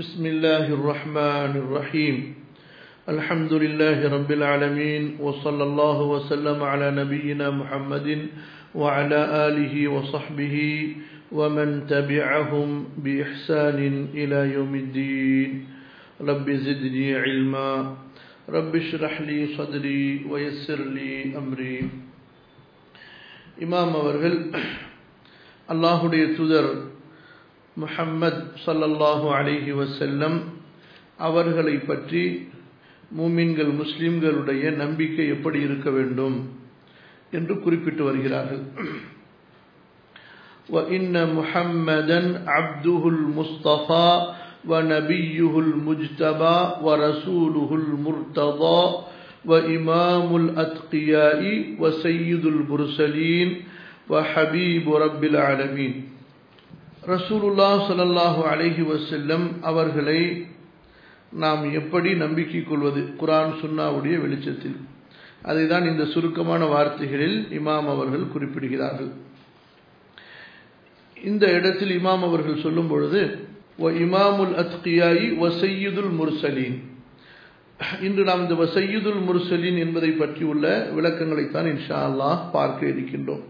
بسم الله الرحمن الرحيم الحمد لله رب العالمين وصلى الله وسلم على نبينا محمد وعلى آله وصحبه ومن تبعهم بإحسان إلى يوم الدين رب زدني علما رب اشرح لي صدري ويسر لي أمري இமாம் அவர்கள் அல்லாஹுடைய தூதர் முஹம்மத் சல்லல்லாஹு அலிஹி வசல்லம் அவர்களை பற்றி மூமின்கள் முஸ்லிம்களுடைய நம்பிக்கை எப்படி இருக்க வேண்டும் என்று குறிப்பிட்டு வருகிறார்கள் وإن محمدا عبده المصطفى ونبيه المجتبى ورسوله المرتضى وإمام الأتقياء وسيد المرسلين وحبيب رب العالمين ரசூலுல்லா சல்லாஹூ அலஹி வசல்லம் அவர்களை நாம் எப்படி நம்பிக்கை கொள்வது குரான் சுன்னாவுடைய வெளிச்சத்தில் அதை தான் இந்த சுருக்கமான வார்த்தைகளில் இமாம் அவர்கள் குறிப்பிடுகிறார்கள் இந்த இடத்தில் இமாம் அவர்கள் சொல்லும் பொழுது இமாமுல் அத்கியாயி வசையுதுல் முர்சலீன் இன்று நாம் இந்த வசையுதுல் முர்சலீன் என்பதை பற்றியுள்ள விளக்கங்களைத்தான் இன்ஷா அல்லாஹ் பார்க்க இருக்கின்றோம்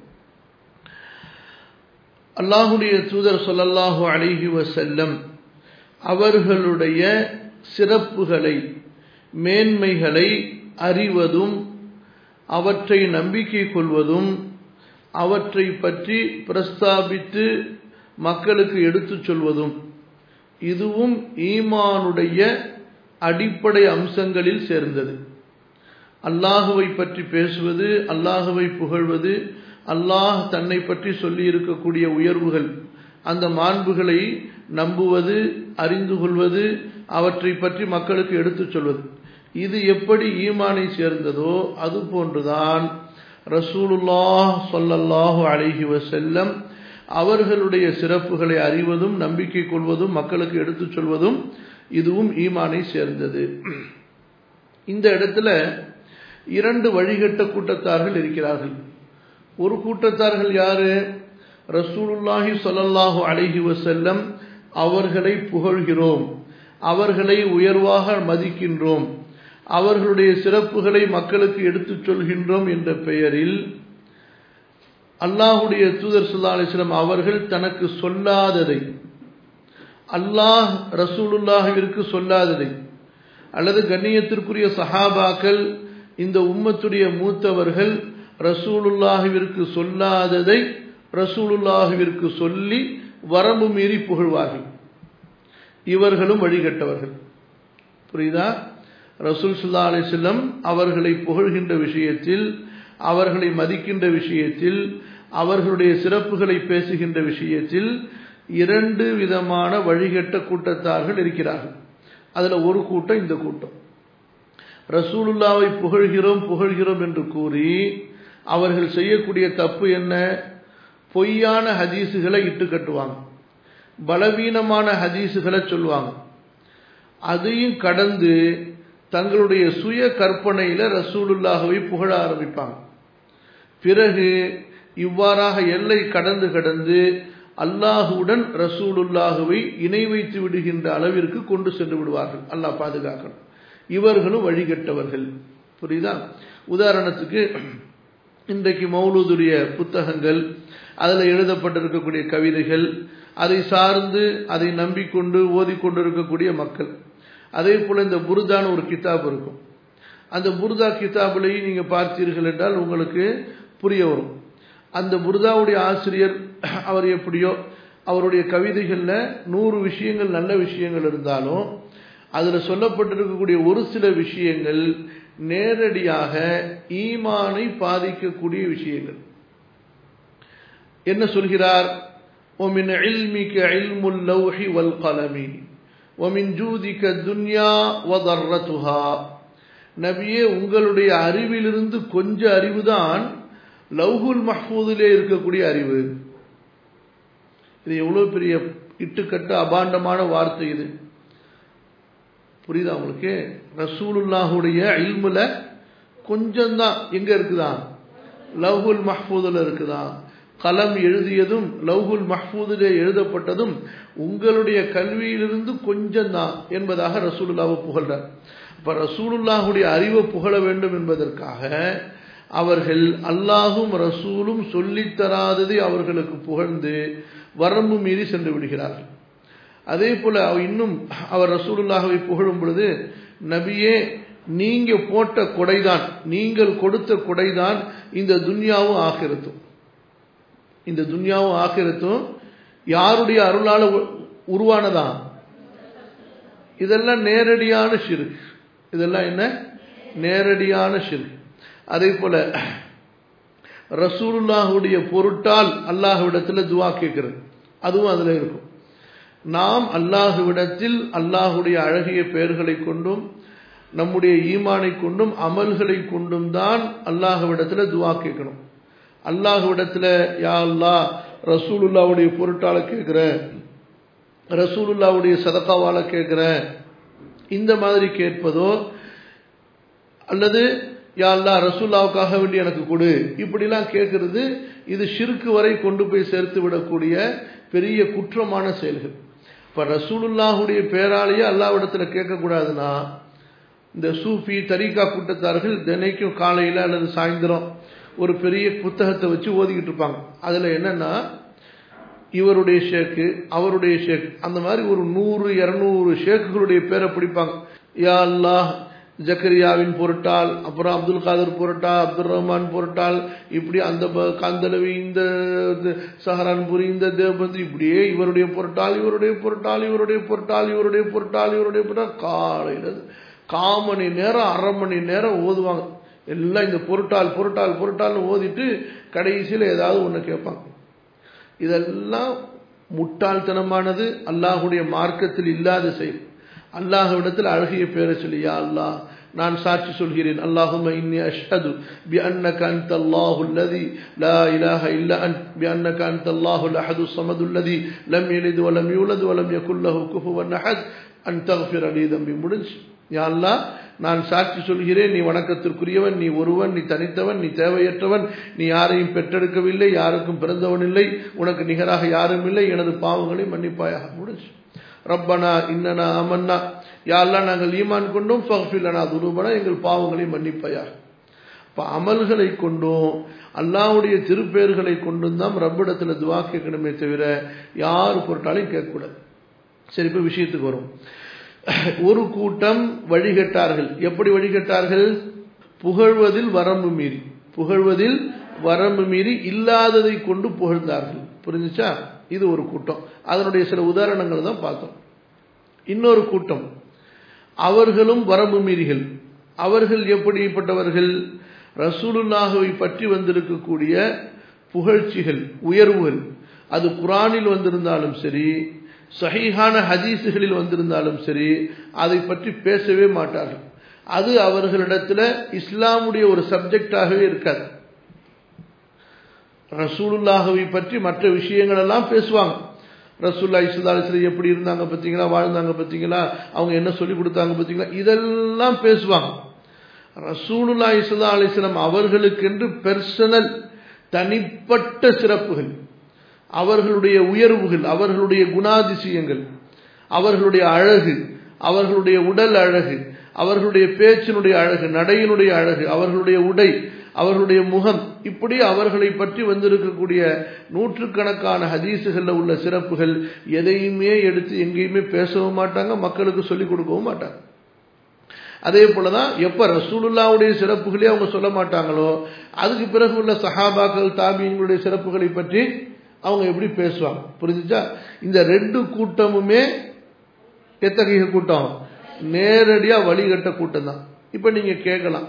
அல்லாஹுடைய தூதர் சொல்லல்லாஹு அலிஹி வசல்லம் அவர்களுடைய சிறப்புகளை மேன்மைகளை அறிவதும் அவற்றை நம்பிக்கை கொள்வதும் அவற்றை பற்றி பிரஸ்தாபித்து மக்களுக்கு எடுத்துச் சொல்வதும் இதுவும் ஈமானுடைய அடிப்படை அம்சங்களில் சேர்ந்தது அல்லாஹுவை பற்றி பேசுவது அல்லாஹுவை புகழ்வது அல்லாஹ் தன்னை பற்றி சொல்லி இருக்கக்கூடிய உயர்வுகள் அந்த மாண்புகளை நம்புவது அறிந்து கொள்வது அவற்றை பற்றி மக்களுக்கு எடுத்துச் சொல்வது இது எப்படி ஈமானை சேர்ந்ததோ அது போன்றுதான் ரசூலுல்லாஹ் சொல்லல்லாஹு அழகி வசல்லம் அவர்களுடைய சிறப்புகளை அறிவதும் நம்பிக்கை கொள்வதும் மக்களுக்கு எடுத்துச் சொல்வதும் இதுவும் ஈமானை சேர்ந்தது இந்த இடத்துல இரண்டு வழிகட்ட கூட்டத்தார்கள் இருக்கிறார்கள் ஒரு கூட்டத்தார்கள் யாரு ரசூலுல்லாஹி சொல்லல்லாஹு அழகி வசல்லம் அவர்களை புகழ்கிறோம் அவர்களை உயர்வாக மதிக்கின்றோம் அவர்களுடைய சிறப்புகளை மக்களுக்கு எடுத்துச் சொல்கின்றோம் என்ற பெயரில் அல்லாஹுடைய தூதர் சுல்லா அலிஸ்லாம் அவர்கள் தனக்கு சொல்லாததை அல்லாஹ் ரசூலுல்லாஹிற்கு சொல்லாததை அல்லது கண்ணியத்திற்குரிய சஹாபாக்கள் இந்த உம்மத்துடைய மூத்தவர்கள் ரசூலுல்லாஹுவிற்கு சொல்லாததை ரசூலுல்லாஹுவிற்கு சொல்லி வரம்பு மீறி புகழ்வார்கள் இவர்களும் வழிகட்டவர்கள் புரியுதா ரசூல் சுல்லா அலிஸ்லம் அவர்களை புகழ்கின்ற விஷயத்தில் அவர்களை மதிக்கின்ற விஷயத்தில் அவர்களுடைய சிறப்புகளை பேசுகின்ற விஷயத்தில் இரண்டு விதமான வழிகட்ட கூட்டத்தார்கள் இருக்கிறார்கள் அதுல ஒரு கூட்டம் இந்த கூட்டம் ரசூலுல்லாவை புகழ்கிறோம் புகழ்கிறோம் என்று கூறி அவர்கள் செய்யக்கூடிய தப்பு என்ன பொய்யான ஹதீஸுகளை இட்டு கட்டுவாங்க பலவீனமான ஹதீஸுகளை சொல்லுவாங்க அதையும் கடந்து தங்களுடைய சுய கற்பனையில ரசூலுல்லாகவை புகழ ஆரம்பிப்பாங்க பிறகு இவ்வாறாக எல்லை கடந்து கடந்து அல்லாஹுடன் ரசூலுல்லாகவை இணை வைத்து விடுகின்ற அளவிற்கு கொண்டு சென்று விடுவார்கள் அல்லாஹ் பாதுகாக்கணும் இவர்களும் வழிகட்டவர்கள் புரியுதா உதாரணத்துக்கு இன்றைக்கு மௌலூதுடைய புத்தகங்கள் அதில் எழுதப்பட்டிருக்கக்கூடிய கவிதைகள் அதை சார்ந்து அதை நம்பிக்கொண்டு ஓதிக்கொண்டிருக்கக்கூடிய மக்கள் அதே போல இந்த புருதான ஒரு கிதாப் இருக்கும் அந்த புருதா கிதாபிலையும் நீங்க பார்த்தீர்கள் என்றால் உங்களுக்கு புரிய வரும் அந்த புருதாவுடைய ஆசிரியர் அவர் எப்படியோ அவருடைய கவிதைகள்ல நூறு விஷயங்கள் நல்ல விஷயங்கள் இருந்தாலும் அதுல சொல்லப்பட்டிருக்கக்கூடிய ஒரு சில விஷயங்கள் நேரடியாக ஈமானை பாதிக்கக்கூடிய விஷயங்கள் என்ன சொல்கிறார் ومن علمك علم اللوح والقلم ومن جودك الدنيا وضرتها நபியே உங்களுடைய அறிவிலிருந்து கொஞ்ச அறிவுதான் லவ்ஹுல் மஹ்பூதிலே இருக்கக்கூடிய அறிவு இது எவ்வளவு பெரிய இட்டுக்கட்டு அபாண்டமான வார்த்தை இது புரியுதா உங்களுக்கு ரசூலுல்லாஹுடைய இல்முல கொஞ்சம் தான் எங்க இருக்குதா லவ்ஹுல் மஹ்பூதில் இருக்குதா கலம் எழுதியதும் லவ்ஹுல் மஹ்பூதிலே எழுதப்பட்டதும் உங்களுடைய கல்வியிலிருந்து கொஞ்சம் தான் என்பதாக ரசூலுல்லாவை புகழ்றார் அப்ப ரசூலுல்லாஹுடைய அறிவை புகழ வேண்டும் என்பதற்காக அவர்கள் அல்லாஹும் ரசூலும் சொல்லித்தராததை அவர்களுக்கு புகழ்ந்து வரம்பு மீறி சென்று விடுகிறார்கள் அதே போல இன்னும் அவர் ரசூலுல்லாஹவை புகழும் பொழுது நபியே நீங்க போட்ட கொடைதான் நீங்கள் கொடுத்த கொடைதான் இந்த துன்யாவும் ஆகிரத்தும் இந்த துன்யாவும் ஆகிரத்தும் யாருடைய அருளால உருவானதா இதெல்லாம் நேரடியான சிறு இதெல்லாம் என்ன நேரடியான சிறு அதே போல ரசூலுல்லாஹுடைய பொருட்டால் அல்லாஹுவிடத்தில் துவா கேட்கிறது அதுவும் அதில் இருக்கும் நாம் அல்லாஹுவிடத்தில் அல்லாஹுடைய அழகிய பெயர்களை கொண்டும் நம்முடைய ஈமானை கொண்டும் அமல்களை கொண்டும் தான் அல்லாஹுவிடத்தில் துவா கேட்கணும் அல்லாஹுவிடத்தில் யா அல்லா ரசூலுல்லாவுடைய பொருட்டால கேட்குறேன் ரசூலுல்லாவுடைய சதக்காவால கேட்குறேன் இந்த மாதிரி கேட்பதோ அல்லது யா அல்லா ரசூல்லாவுக்காக வேண்டி எனக்கு கொடு இப்படிலாம் கேட்கறது இது ஷிருக்கு வரை கொண்டு போய் சேர்த்து விடக்கூடிய பெரிய குற்றமான செயல்கள் இப்போ ரசூலுல்லாஹுடைய பேராலேயே அல்லாவிடத்தில் கேட்கக்கூடாதுன்னா இந்த சூஃபி தரீகா கூட்டத்தார்கள் தினைக்கும் காலையில் அல்லது சாயந்தரம் ஒரு பெரிய புத்தகத்தை வச்சு ஓதிக்கிட்டு இருப்பாங்க அதில் என்னன்னா இவருடைய ஷேக்கு அவருடைய ஷேக் அந்த மாதிரி ஒரு நூறு இரநூறு ஷேக்குகளுடைய பேரை பிடிப்பாங்க யா அல்லாஹ் ஜக்கரியாவின் பொருட்டால் அப்புறம் அப்துல் காதர் பொருட்டா அப்துல் ரஹ்மான் பொருட்டால் இப்படி அந்த காந்தலவி இந்த சஹரான்புரி இந்த தேவபந்து இப்படியே இவருடைய பொருட்டால் இவருடைய பொருட்டால் இவருடைய பொருட்டால் இவருடைய பொருட்டால் இவருடைய பொருட்டால் காலையில் கால் மணி நேரம் அரை மணி நேரம் ஓதுவாங்க எல்லாம் இந்த பொருட்டால் பொருட்டால் பொருட்டால்னு ஓதிட்டு கடைசியில் ஏதாவது ஒன்று கேட்பாங்க இதெல்லாம் முட்டாள்தனமானது அல்லாஹுடைய மார்க்கத்தில் இல்லாத செயல் அல்லாஹ்விடத்தில் அழகிய பேரை சொல்லி யா அல்லாஹ் நான் சாட்சி சொல்கிறேன் அல்லாஹும இன்னி அஷ்ஹது பி அன்னக அன்த அல்லாஹு அல்லதி லா இலாஹ இல்ல அன்த் பி அன்னக அன்த அல்லாஹு அஹது ஸமது அல்லதி லம் யலித் வ லம் யூலத் வ லம் யகுல் லஹு குஃபுவன் அஹத் அன் தக்ஃபிர் லி தம்பி முடிஞ்சு யா அல்லாஹ் நான் சாட்சி சொல்கிறேன் நீ வணக்கத்திற்குரியவன் நீ ஒருவன் நீ தனித்தவன் நீ தேவையற்றவன் நீ யாரையும் பெற்றெடுக்கவில்லை யாருக்கும் பிறந்தவன் இல்லை உனக்கு நிகராக யாரும் இல்லை எனது பாவங்களை மன்னிப்பாயாக முடிஞ்சு ரப்பனா இன்னனா அமன்னா யாரெல்லாம் நாங்கள் ஈமான் கொண்டும் ஃபஃபில்லனா துருபனா எங்கள் பாவங்களை மன்னிப்பையா இப்போ அமல்களை கொண்டும் அல்லாவுடைய திருப்பெயர்களை கொண்டும் தான் ரப்பிடத்தில் துவா கேட்கணுமே தவிர யார் பொருட்டாலையும் கேட்கக்கூடாது சரி இப்போ விஷயத்துக்கு வரும் ஒரு கூட்டம் வழிகட்டார்கள் எப்படி வழிகட்டார்கள் புகழ்வதில் வரம்பு மீறி புகழ்வதில் வரம்பு மீறி இல்லாததை கொண்டு புகழ்ந்தார்கள் புரிஞ்சுச்சா இது ஒரு கூட்டம் அதனுடைய சில உதாரணங்கள் தான் பார்த்தோம் இன்னொரு கூட்டம் அவர்களும் வரம்பு மீறிகள் அவர்கள் எப்படிப்பட்டவர்கள் ரசூலுல்லாஹுவை பற்றி வந்திருக்கக்கூடிய புகழ்ச்சிகள் உயர்வுகள் அது குரானில் வந்திருந்தாலும் சரி சஹீஹான ஹதீஸுகளில் வந்திருந்தாலும் சரி அதை பற்றி பேசவே மாட்டார்கள் அது அவர்களிடத்துல இஸ்லாமுடைய ஒரு சப்ஜெக்டாகவே இருக்காது ரசூலுல்லாஹவை பற்றி மற்ற விஷயங்கள் எல்லாம் பேசுவாங்க ரசூல்லா இஸ்லாஸ்ல எப்படி இருந்தாங்க பார்த்தீங்களா வாழ்ந்தாங்க பார்த்தீங்களா அவங்க என்ன சொல்லி கொடுத்தாங்க பார்த்தீங்களா இதெல்லாம் பேசுவாங்க ரசூலுல்லா இஸ்லா அலிஸ்லாம் அவர்களுக்கென்று பெர்சனல் தனிப்பட்ட சிறப்புகள் அவர்களுடைய உயர்வுகள் அவர்களுடைய குணாதிசயங்கள் அவர்களுடைய அழகு அவர்களுடைய உடல் அழகு அவர்களுடைய பேச்சினுடைய அழகு நடையினுடைய அழகு அவர்களுடைய உடை அவர்களுடைய முகம் இப்படி அவர்களை பற்றி வந்திருக்கக்கூடிய நூற்றுக்கணக்கான ஹதீஸுகளில் உள்ள சிறப்புகள் எதையுமே எடுத்து எங்கேயுமே பேசவும் மாட்டாங்க மக்களுக்கு சொல்லிக் கொடுக்கவும் மாட்டாங்க அதே போலதான் எப்ப ரசூலுல்லாவுடைய சிறப்புகளே அவங்க சொல்ல மாட்டாங்களோ அதுக்கு பிறகு உள்ள சஹாபாக்கள் தாபியங்களுடைய சிறப்புகளை பற்றி அவங்க எப்படி பேசுவாங்க புரிஞ்சுச்சா இந்த ரெண்டு கூட்டமுமே எத்தகைய கூட்டம் நேரடியா வழிகட்ட கூட்டம் தான் இப்ப நீங்க கேட்கலாம்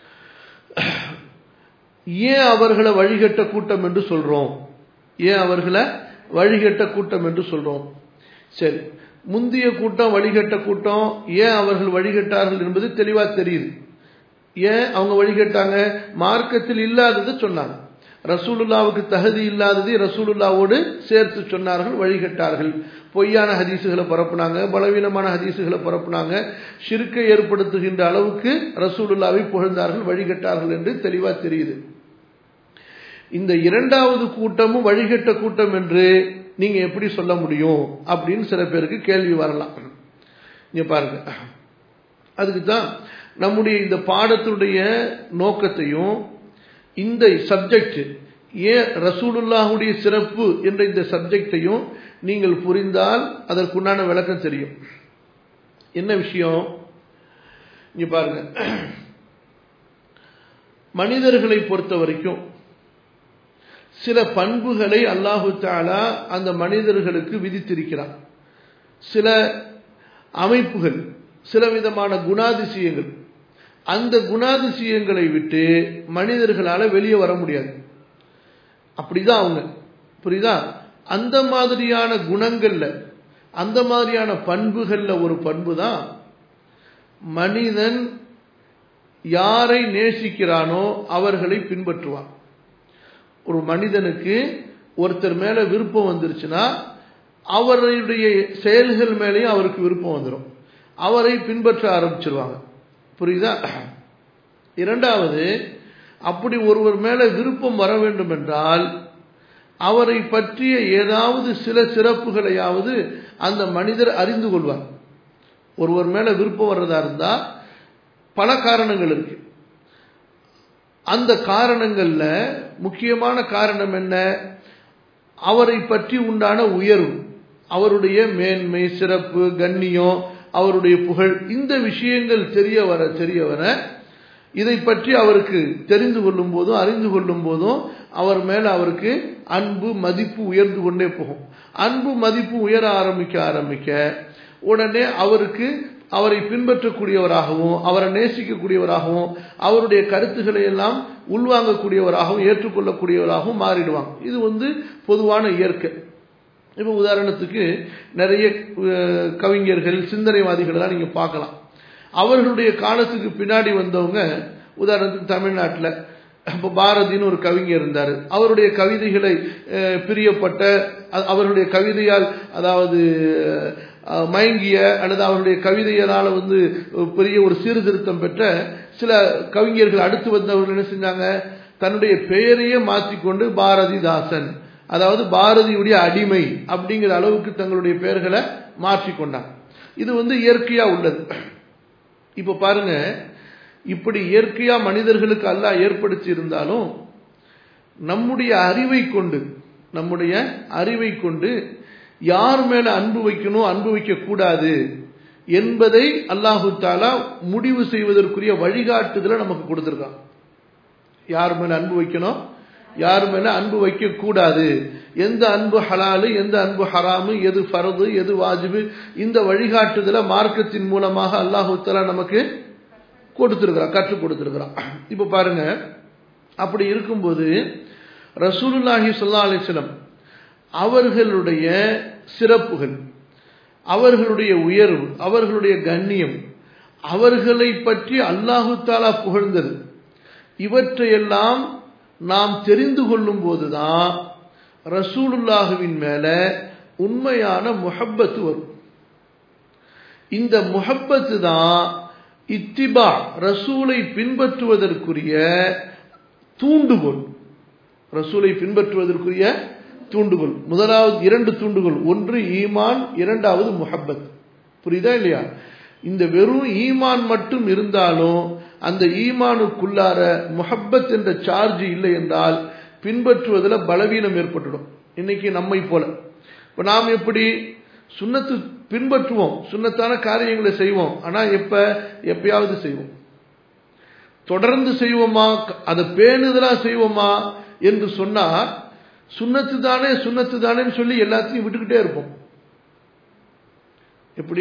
ஏன் அவர்களை வழிகட்ட கூட்டம் என்று சொல்றோம் ஏன் அவர்களை வழிகட்ட கூட்டம் என்று சொல்றோம் சரி முந்தைய கூட்டம் வழிகட்ட கூட்டம் ஏன் அவர்கள் வழிகட்டார்கள் என்பது தெளிவா தெரியுது ஏன் அவங்க வழிகட்டாங்க மார்க்கத்தில் இல்லாதது சொன்னாங்க ரசூலுல்லாவுக்கு தகுதி இல்லாததை ரசூலுல்லாவோடு சேர்த்து சொன்னார்கள் வழிகட்டார்கள் பொய்யான ஹதீசுகளை பரப்புனாங்க பலவீனமான ஹதீசுகளை பரப்புனாங்க ஷிருக்கை ஏற்படுத்துகின்ற அளவுக்கு ரசூலுல்லாவை புகழ்ந்தார்கள் வழிகட்டார்கள் என்று தெளிவா தெரியுது இந்த இரண்டாவது கூட்டமும் வழிகட்ட கூட்டம் என்று நீங்க எப்படி சொல்ல முடியும் அப்படின்னு சில பேருக்கு கேள்வி வரலாம் இங்க பாருங்க அதுக்கு தான் நம்முடைய இந்த பாடத்துடைய நோக்கத்தையும் இந்த சப்ஜெக்ட் ஏன் ரசூலுல்லாஹுடைய சிறப்பு என்ற இந்த சப்ஜெக்டையும் நீங்கள் புரிந்தால் அதற்குண்டான விளக்கம் தெரியும் என்ன விஷயம் இங்க பாருங்க மனிதர்களை பொறுத்த வரைக்கும் சில பண்புகளை அல்லாஹு தாலா அந்த மனிதர்களுக்கு விதித்திருக்கிறார் சில அமைப்புகள் சில விதமான குணாதிசயங்கள் அந்த குணாதிசயங்களை விட்டு மனிதர்களால வெளியே வர முடியாது அப்படிதான் அவங்க புரியுதா அந்த மாதிரியான குணங்கள்ல அந்த மாதிரியான பண்புகள்ல ஒரு பண்பு தான் மனிதன் யாரை நேசிக்கிறானோ அவர்களை பின்பற்றுவான் ஒரு மனிதனுக்கு ஒருத்தர் மேல விருப்பம் வந்துருச்சுன்னா அவருடைய செயல்கள் மேலேயும் அவருக்கு விருப்பம் வந்துடும் அவரை பின்பற்ற ஆரம்பிச்சிருவாங்க புரியுதா இரண்டாவது அப்படி ஒருவர் மேல விருப்பம் வர வேண்டும் என்றால் அவரை பற்றிய ஏதாவது சில சிறப்புகளையாவது அந்த மனிதர் அறிந்து கொள்வார் ஒருவர் மேல விருப்பம் வர்றதா இருந்தா பல காரணங்கள் இருக்கு அந்த காரணங்கள்ல முக்கியமான காரணம் என்ன அவரை பற்றி உண்டான உயர்வு அவருடைய மேன்மை சிறப்பு கண்ணியம் அவருடைய புகழ் இந்த விஷயங்கள் தெரிய வர தெரிய வர இதை பற்றி அவருக்கு தெரிந்து கொள்ளும் போதும் அறிந்து கொள்ளும் போதும் அவர் மேல அவருக்கு அன்பு மதிப்பு உயர்ந்து கொண்டே போகும் அன்பு மதிப்பு உயர ஆரம்பிக்க ஆரம்பிக்க உடனே அவருக்கு அவரை பின்பற்றக்கூடியவராகவும் அவரை நேசிக்கக்கூடியவராகவும் அவருடைய கருத்துக்களை எல்லாம் உள்வாங்கக்கூடியவராகவும் ஏற்றுக்கொள்ளக்கூடியவராகவும் மாறிடுவாங்க இது வந்து பொதுவான இயற்கை இப்போ உதாரணத்துக்கு நிறைய கவிஞர்கள் சிந்தனைவாதிகளெல்லாம் நீங்கள் பார்க்கலாம் அவர்களுடைய காலத்துக்கு பின்னாடி வந்தவங்க உதாரணத்துக்கு தமிழ்நாட்டில் இப்போ பாரதின்னு ஒரு கவிஞர் இருந்தார் அவருடைய கவிதைகளை பிரியப்பட்ட அவருடைய கவிதையால் அதாவது மயங்கிய அல்லது அவருடைய கவிதையினால் வந்து பெரிய ஒரு சீர்திருத்தம் பெற்ற சில கவிஞர்கள் அடுத்து வந்தவர்கள் என்ன செஞ்சாங்க தன்னுடைய பெயரையே மாற்றிக்கொண்டு பாரதிதாசன் அதாவது பாரதியுடைய அடிமை அப்படிங்கிற அளவுக்கு தங்களுடைய பெயர்களை மாற்றிக்கொண்டாங்க இது வந்து இயற்கையா உள்ளது இப்ப பாருங்க இப்படி இயற்கையா மனிதர்களுக்கு அல்ல ஏற்படுத்தி இருந்தாலும் நம்முடைய அறிவை கொண்டு நம்முடைய அறிவை கொண்டு யார் மேல அன்பு வைக்கணும் அன்பு வைக்க கூடாது என்பதை அல்லாஹு தாலா முடிவு செய்வதற்குரிய வழிகாட்டுதலை நமக்கு கொடுத்திருக்கான் யார் மேல அன்பு வைக்கணும் யார் மேல அன்பு வைக்க கூடாது எந்த அன்பு ஹலாலு எந்த அன்பு ஹராமு எது ஃபரது எது வாஜிபு இந்த வழிகாட்டுதலை மார்க்கத்தின் மூலமாக அல்லாஹு தாலா நமக்கு கொடுத்திருக்கிறான் கற்றுக் கொடுத்திருக்கிறான் இப்ப பாருங்க அப்படி இருக்கும்போது ரசூலுல்லாஹி சொல்லா அலிஸ்லம் அவர்களுடைய சிறப்புகள் அவர்களுடைய உயர்வு அவர்களுடைய கண்ணியம் அவர்களை பற்றி அல்லாஹு தாலா புகழ்ந்தது இவற்றையெல்லாம் நாம் தெரிந்து கொள்ளும் போதுதான் ரசூலுல்லாஹுவின் மேல உண்மையான முஹப்பத்து வரும் இந்த முஹப்பத்து தான் இத்திபா ரசூலை பின்பற்றுவதற்குரிய தூண்டுகோல் ரசூலை பின்பற்றுவதற்குரிய தூண்டுகோல் முதலாவது இரண்டு தூண்டுகோல் ஒன்று ஈமான் இரண்டாவது முஹப்பத் புரியுதா இல்லையா இந்த வெறும் ஈமான் மட்டும் இருந்தாலும் அந்த ஈமானுக்குள்ளார முஹப்பத் என்ற சார்ஜ் இல்லை என்றால் பின்பற்றுவதில் பலவீனம் ஏற்பட்டுடும் இன்னைக்கு நம்மை போல இப்ப நாம் எப்படி சுண்ணத்து பின்பற்றுவோம் சுண்ணத்தான காரியங்களை செய்வோம் ஆனா எப்ப எப்பயாவது செய்வோம் தொடர்ந்து செய்வோமா அதை பேணுதலா செய்வோமா என்று சொன்னா சுண்ணத்து தானே சுண்ணத்து தானேன்னு சொல்லி எல்லாத்தையும் விட்டுக்கிட்டே இருப்போம் எப்படி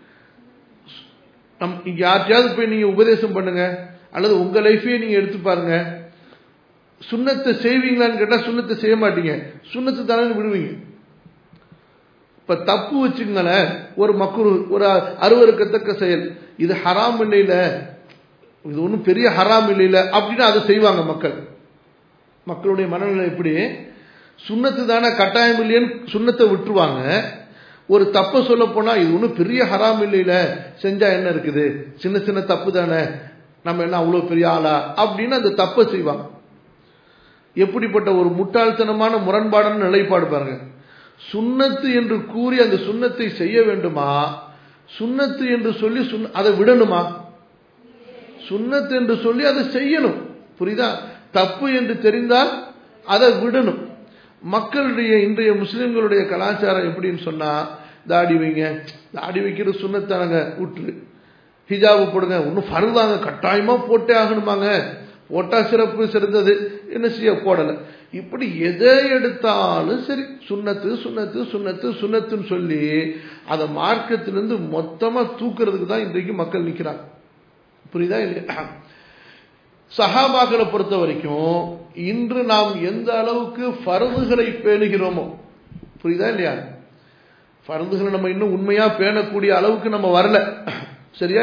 நம் இங்க யார்ட்டையாவது போய் நீங்க உபதேசம் பண்ணுங்க அல்லது உங்க லைஃபையே நீங்க எடுத்து பாருங்க சுண்ணத்தை செய்வீங்களான்னு கேட்டா சுண்ணத்தை செய்ய மாட்டீங்க சுண்ணத்து தானே விடுவீங்க இப்ப தப்பு வச்சுங்களேன் ஒரு மக்குரு ஒரு அருவருக்கத்தக்க செயல் இது ஹராம் இல்லையில இது ஒன்றும் பெரிய ஹராம் இல்லையில அப்படின்னு அதை செய்வாங்க மக்கள் மக்களுடைய மனநிலை எப்படி சுண்ணத்து தானே கட்டாயம் இல்லையன்னு சுண்ணத்தை விட்டுருவாங்க ஒரு தப்பை சொல்ல போனா இது ஒன்றும் பெரிய ஹராம் இல்லையில செஞ்சா என்ன இருக்குது சின்ன சின்ன தப்பு தானே நம்ம என்ன அவ்வளோ பெரிய ஆளா அப்படின்னு அந்த தப்பை செய்வாங்க எப்படிப்பட்ட ஒரு முட்டாள்தனமான முரண்பாடான நிலைப்பாடு பாருங்க சுண்ணத்து என்று கூறி அந்த சுண்ணத்தை செய்ய வேண்டுமா சுண்ணத்து என்று சொல்லி சுண்ண அதை விடணுமா சுண்ணத்து என்று சொல்லி அதை செய்யணும் புரியுதா தப்பு என்று தெரிந்தால் அதை விடணும் மக்களுடைய இன்றைய முஸ்லிம்களுடைய கலாச்சாரம் எப்படின்னு சொன்னா தாடி வைங்க தாடி வைக்கிறது சுண்ணத்தானங்க விட்டுரு ஹிஜாபு போடுங்க இன்னும் ஃபருதாங்க கட்டாயமா போட்டே ஆகணுமாங்க போட்டா சிறப்பு சிறந்தது என்ன செய்ய போடல இப்படி எதை எடுத்தாலும் சரி சுண்ணத்து சுண்ணத்து சுண்ணத்து சுண்ணத்துன்னு சொல்லி அதை மார்க்கத்திலிருந்து மொத்தமா தூக்குறதுக்கு தான் இன்றைக்கு மக்கள் நிற்கிறாங்க புரியுதா இல்லையா சஹாபாக்களை பொறுத்த வரைக்கும் இன்று நாம் எந்த அளவுக்கு ஃபரதுகளை பேணுகிறோமோ புரியுதா இல்லையா ஃபரதுகளை நம்ம இன்னும் உண்மையா பேணக்கூடிய அளவுக்கு நம்ம வரல சரியா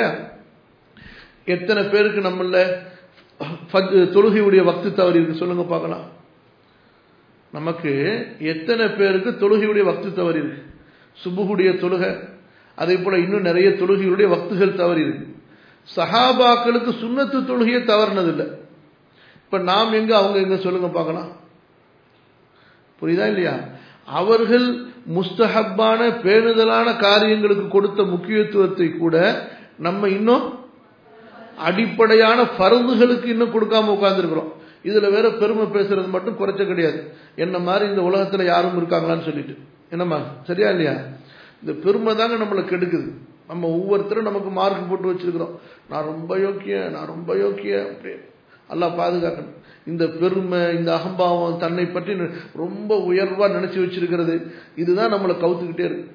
எத்தனை பேருக்கு நம்மள தொழுகையுடைய வக்து தவறி இருக்கு சொல்லுங்க பார்க்கலாம் நமக்கு எத்தனை பேருக்கு தொழுகையுடைய வக்து தவறி இருக்கு சுபுகுடைய தொழுகை அதே போல இன்னும் நிறைய தொழுகையுடைய வக்துகள் தவறி இருக்கு சஹாபாக்களுக்கு சுண்ணத்து தொழுகையே தவறுனதில்லை இப்ப நாம் எங்க அவங்க எங்க சொல்லுங்க பார்க்கலாம் புரியுதா இல்லையா அவர்கள் முஸ்தஹப்பான பேணுதலான காரியங்களுக்கு கொடுத்த முக்கியத்துவத்தை கூட நம்ம இன்னும் அடிப்படையான பருந்துகளுக்கு இன்னும் கொடுக்காம உட்கார்ந்துருக்கிறோம் இதுல வேற பெருமை பேசுறது மட்டும் குறைச்ச கிடையாது என்ன மாதிரி இந்த உலகத்துல யாரும் இருக்காங்களான்னு சொல்லிட்டு என்னம்மா சரியா இல்லையா இந்த பெருமை தாங்க நம்மளை கெடுக்குது நம்ம ஒவ்வொருத்தரும் நமக்கு மார்க் போட்டு வச்சிருக்கிறோம் நான் ரொம்ப யோக்கிய நான் ரொம்ப யோக்கிய அப்படி எல்லாம் பாதுகாக்கணும் இந்த பெருமை இந்த அகம்பாவம் தன்னை பற்றி ரொம்ப உயர்வா நினைச்சு வச்சிருக்கிறது இதுதான் நம்மளை கவுத்துக்கிட்டே இருக்கு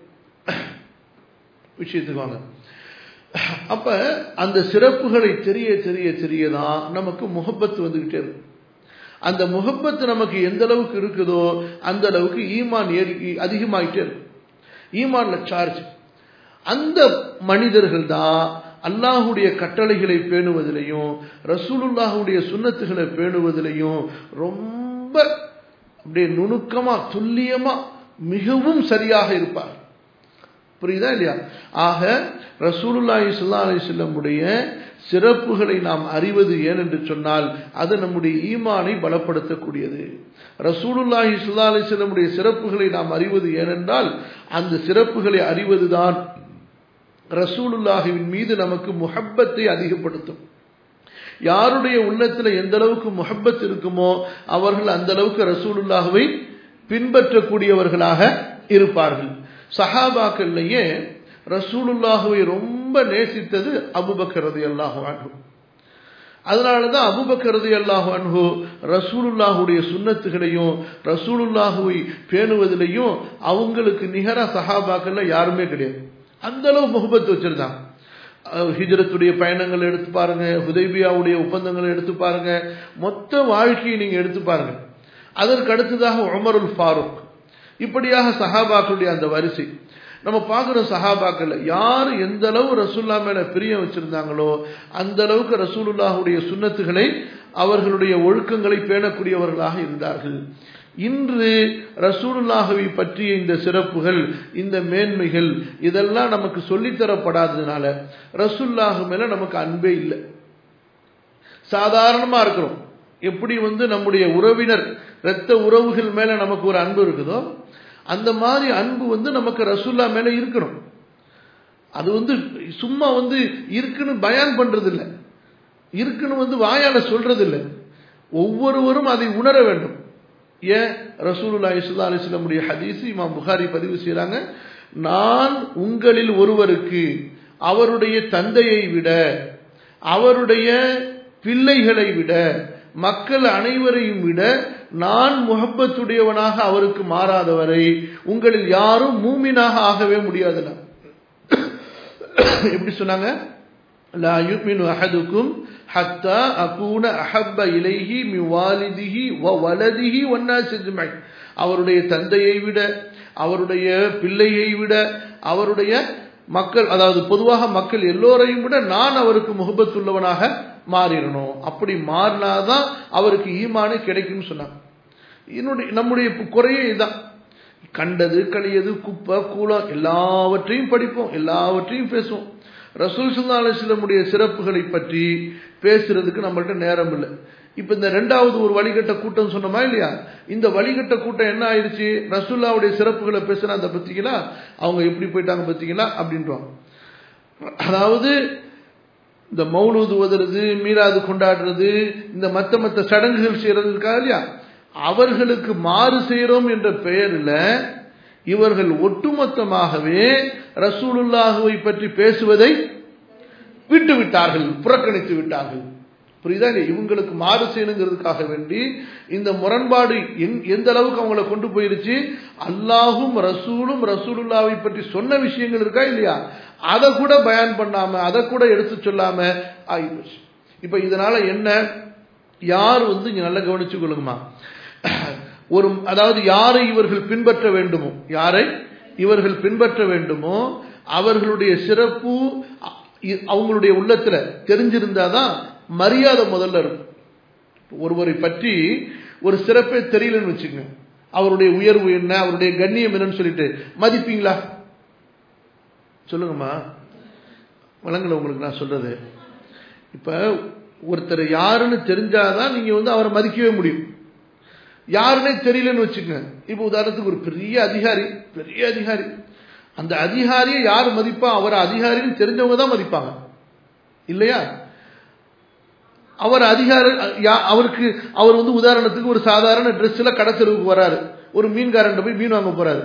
விஷயத்துக்கு வாங்க அப்ப அந்த சிறப்புகளை தெரிய தெரிய தெரியதான் நமக்கு முகப்பத்து வந்துகிட்டே இருக்கு அந்த முகப்பத்து நமக்கு எந்த அளவுக்கு இருக்குதோ அந்த அளவுக்கு ஈமான் ஏறி அதிகமாயிட்டே இருக்கும் ஈமான்ல சார்ஜ் அந்த மனிதர்கள் தான் அல்லாஹுடைய கட்டளைகளை பேணுவதிலையும் ரசூலுல்லாஹுடைய சுண்ணத்துகளை பேணுவதிலையும் ரொம்ப அப்படியே நுணுக்கமா துல்லியமா மிகவும் சரியாக இருப்பார் புரியுதா இல்லையா ஆக ரசூலுல்லாஹி ஸல்லல்லாஹு அலைஹி வஸல்லமுடைய சிறப்புகளை நாம் அறிவது ஏன் என்று சொன்னால் அது நம்முடைய ஈமானை பலப்படுத்தக்கூடியது ரசூலுல்லாஹி ஸல்லல்லாஹு அலைஹி வஸல்லமுடைய சிறப்புகளை நாம் அறிவது ஏனென்றால் அந்த சிறப்புகளை அறிவதுதான் ரசூலுல்லாஹின் மீது நமக்கு முஹப்பத்தை அதிகப்படுத்தும் யாருடைய உள்ளத்துல எந்த அளவுக்கு முஹப்பத் இருக்குமோ அவர்கள் அந்த அளவுக்கு ரசூலுல்லாஹுவை பின்பற்றக்கூடியவர்களாக இருப்பார்கள் சஹாபாக்கள்லயே ரசூலுல்லாஹுவை ரொம்ப நேசித்தது அபுபக்கரது அல்லாஹு அன்ஹு அதனாலதான் அபுபக்கரது அல்லாஹு அன்ஹு ரசூலுல்லாஹுடைய சுண்ணத்துகளையும் ரசூலுல்லாஹுவை பேணுவதிலையும் அவங்களுக்கு நிகர சஹாபாக்கள்ல யாருமே கிடையாது அந்த அளவு முகபத்து வச்சிருந்தாங்க ஹிஜரத்துடைய பயணங்கள் எடுத்து பாருங்க ஹுதைபியாவுடைய ஒப்பந்தங்களை எடுத்து பாருங்க மொத்த வாழ்க்கையை நீங்க எடுத்து பாருங்க அதற்கு அடுத்ததாக உமருல் ஃபாரூக் இப்படியாக சஹாபாக்களுடைய அந்த வரிசை நம்ம பார்க்குற சஹாபாக்கள் யார் எந்த அளவு ரசூல்லா மேல பிரியம் வச்சிருந்தாங்களோ அந்த அளவுக்கு ரசூலுல்லாஹுடைய சுண்ணத்துகளை அவர்களுடைய ஒழுக்கங்களை பேணக்கூடியவர்களாக இருந்தார்கள் இன்று ரசூலுல்லாஹவை பற்றிய இந்த சிறப்புகள் இந்த மேன்மைகள் இதெல்லாம் நமக்கு சொல்லித்தரப்படாததுனால ரசூல்லாஹு மேல நமக்கு அன்பே இல்லை சாதாரணமா இருக்கிறோம் எப்படி வந்து நம்முடைய உறவினர் இரத்த உறவுகள் மேல நமக்கு ஒரு அன்பு இருக்குதோ அந்த மாதிரி அன்பு வந்து நமக்கு ரசூல்லா மேல இருக்கணும் அது வந்து சும்மா வந்து இருக்குன்னு பயான் பண்றது இல்லை இருக்குன்னு வந்து வாயால சொல்றது இல்லை ஒவ்வொருவரும் அதை உணர வேண்டும் ஏன் ரசூலுல்லா இசுல்லா அலிஸ்லமுடைய ஹதீஸ் இமாம் புகாரி பதிவு செய்யறாங்க நான் உங்களில் ஒருவருக்கு அவருடைய தந்தையை விட அவருடைய பிள்ளைகளை விட மக்கள் அனைவரையும் விட நான் முகப்பத்துடையவனாக அவருக்கு மாறாதவரை உங்களில் யாரும் மூமினாக ஆகவே முடியாதுல எப்படி சொன்னாங்க லா யுமினு அஹதுக்கும் ஹத்தா அகூன அஹப்ப இலைஹி மி வாலிதிஹி வ வலதிஹி வன்னாஸ் அஜ்மஈன் அவருடைய தந்தையை விட அவருடைய பிள்ளையை விட அவருடைய மக்கள் அதாவது பொதுவாக மக்கள் எல்லோரையும் விட நான் அவருக்கு முகபத்துள்ளவனாக மாறிடணும் அப்படி மாறினாதான் அவருக்கு ஈமானே கிடைக்கும்னு சொன்னாங்க என்னுடைய நம்முடைய குறையே இதுதான் கண்டது கழியது குப்பை கூலம் எல்லாவற்றையும் படிப்போம் எல்லாவற்றையும் பேசுவோம் ரசூல் சுல்லா அலிஸ்லமுடைய சிறப்புகளை பற்றி பேசுறதுக்கு நம்மள்ட்ட நேரம் இல்லை இப்ப இந்த ரெண்டாவது ஒரு வழிகட்ட கூட்டம் சொன்னோமா இல்லையா இந்த வழிகட்ட கூட்டம் என்ன ஆயிடுச்சு ரசுல்லாவுடைய சிறப்புகளை பேசுனா அந்த பத்திங்களா அவங்க எப்படி போயிட்டாங்க பத்திங்களா அப்படின்றோம் அதாவது இந்த மௌலூது ஓதுறது மீராது கொண்டாடுறது இந்த மத்த மத்த சடங்குகள் செய்யறது இருக்கா இல்லையா அவர்களுக்கு மாறு செய்கிறோம் என்ற பெயரில் இவர்கள் ஒட்டுமொத்தமாகவே ரசூலுல்லாஹுவை பற்றி பேசுவதை விட்டு விட்டார்கள் புறக்கணித்து விட்டார்கள் புரியுதா இவங்களுக்கு மாறு செய்யணுங்கிறதுக்காக வேண்டி இந்த முரண்பாடு எந்த அளவுக்கு அவங்கள கொண்டு போயிருச்சு அல்லாஹும் ரசூலும் ரசூலுல்லாவை பற்றி சொன்ன விஷயங்கள் இருக்கா இல்லையா அதை கூட பயன் பண்ணாம அதை கூட எடுத்து சொல்லாம ஆகிப்போச்சு இப்ப இதனால என்ன யார் வந்து இங்க நல்லா கவனிச்சு கொள்ளுங்கம்மா ஒரு அதாவது யாரை இவர்கள் பின்பற்ற வேண்டுமோ யாரை இவர்கள் பின்பற்ற வேண்டுமோ அவர்களுடைய சிறப்பு அவங்களுடைய உள்ளத்துல தெரிஞ்சிருந்தாதான் மரியாதை முதல்ல இருக்கும் ஒருவரை பற்றி ஒரு சிறப்பே தெரியலன்னு வச்சுங்க அவருடைய உயர்வு என்ன அவருடைய கண்ணியம் என்னன்னு சொல்லிட்டு மதிப்பீங்களா சொல்லுங்கம்மா வழங்கல உங்களுக்கு நான் சொல்றது இப்ப ஒருத்தர் யாருன்னு தெரிஞ்சாதான் நீங்க வந்து அவரை மதிக்கவே முடியும் யாருன்னே தெரியலன்னு வச்சுக்கோங்க இப்ப உதாரணத்துக்கு ஒரு பெரிய அதிகாரி பெரிய அதிகாரி அந்த அதிகாரியை யார் மதிப்பா அவர் அதிகாரின்னு தெரிஞ்சவங்க தான் மதிப்பாங்க இல்லையா அவர் அதிகார அவருக்கு அவர் வந்து உதாரணத்துக்கு ஒரு சாதாரண ட்ரெஸ்ல கடத்தலுக்கு வராரு ஒரு மீன்காரன் போய் மீன் வாங்க போறாரு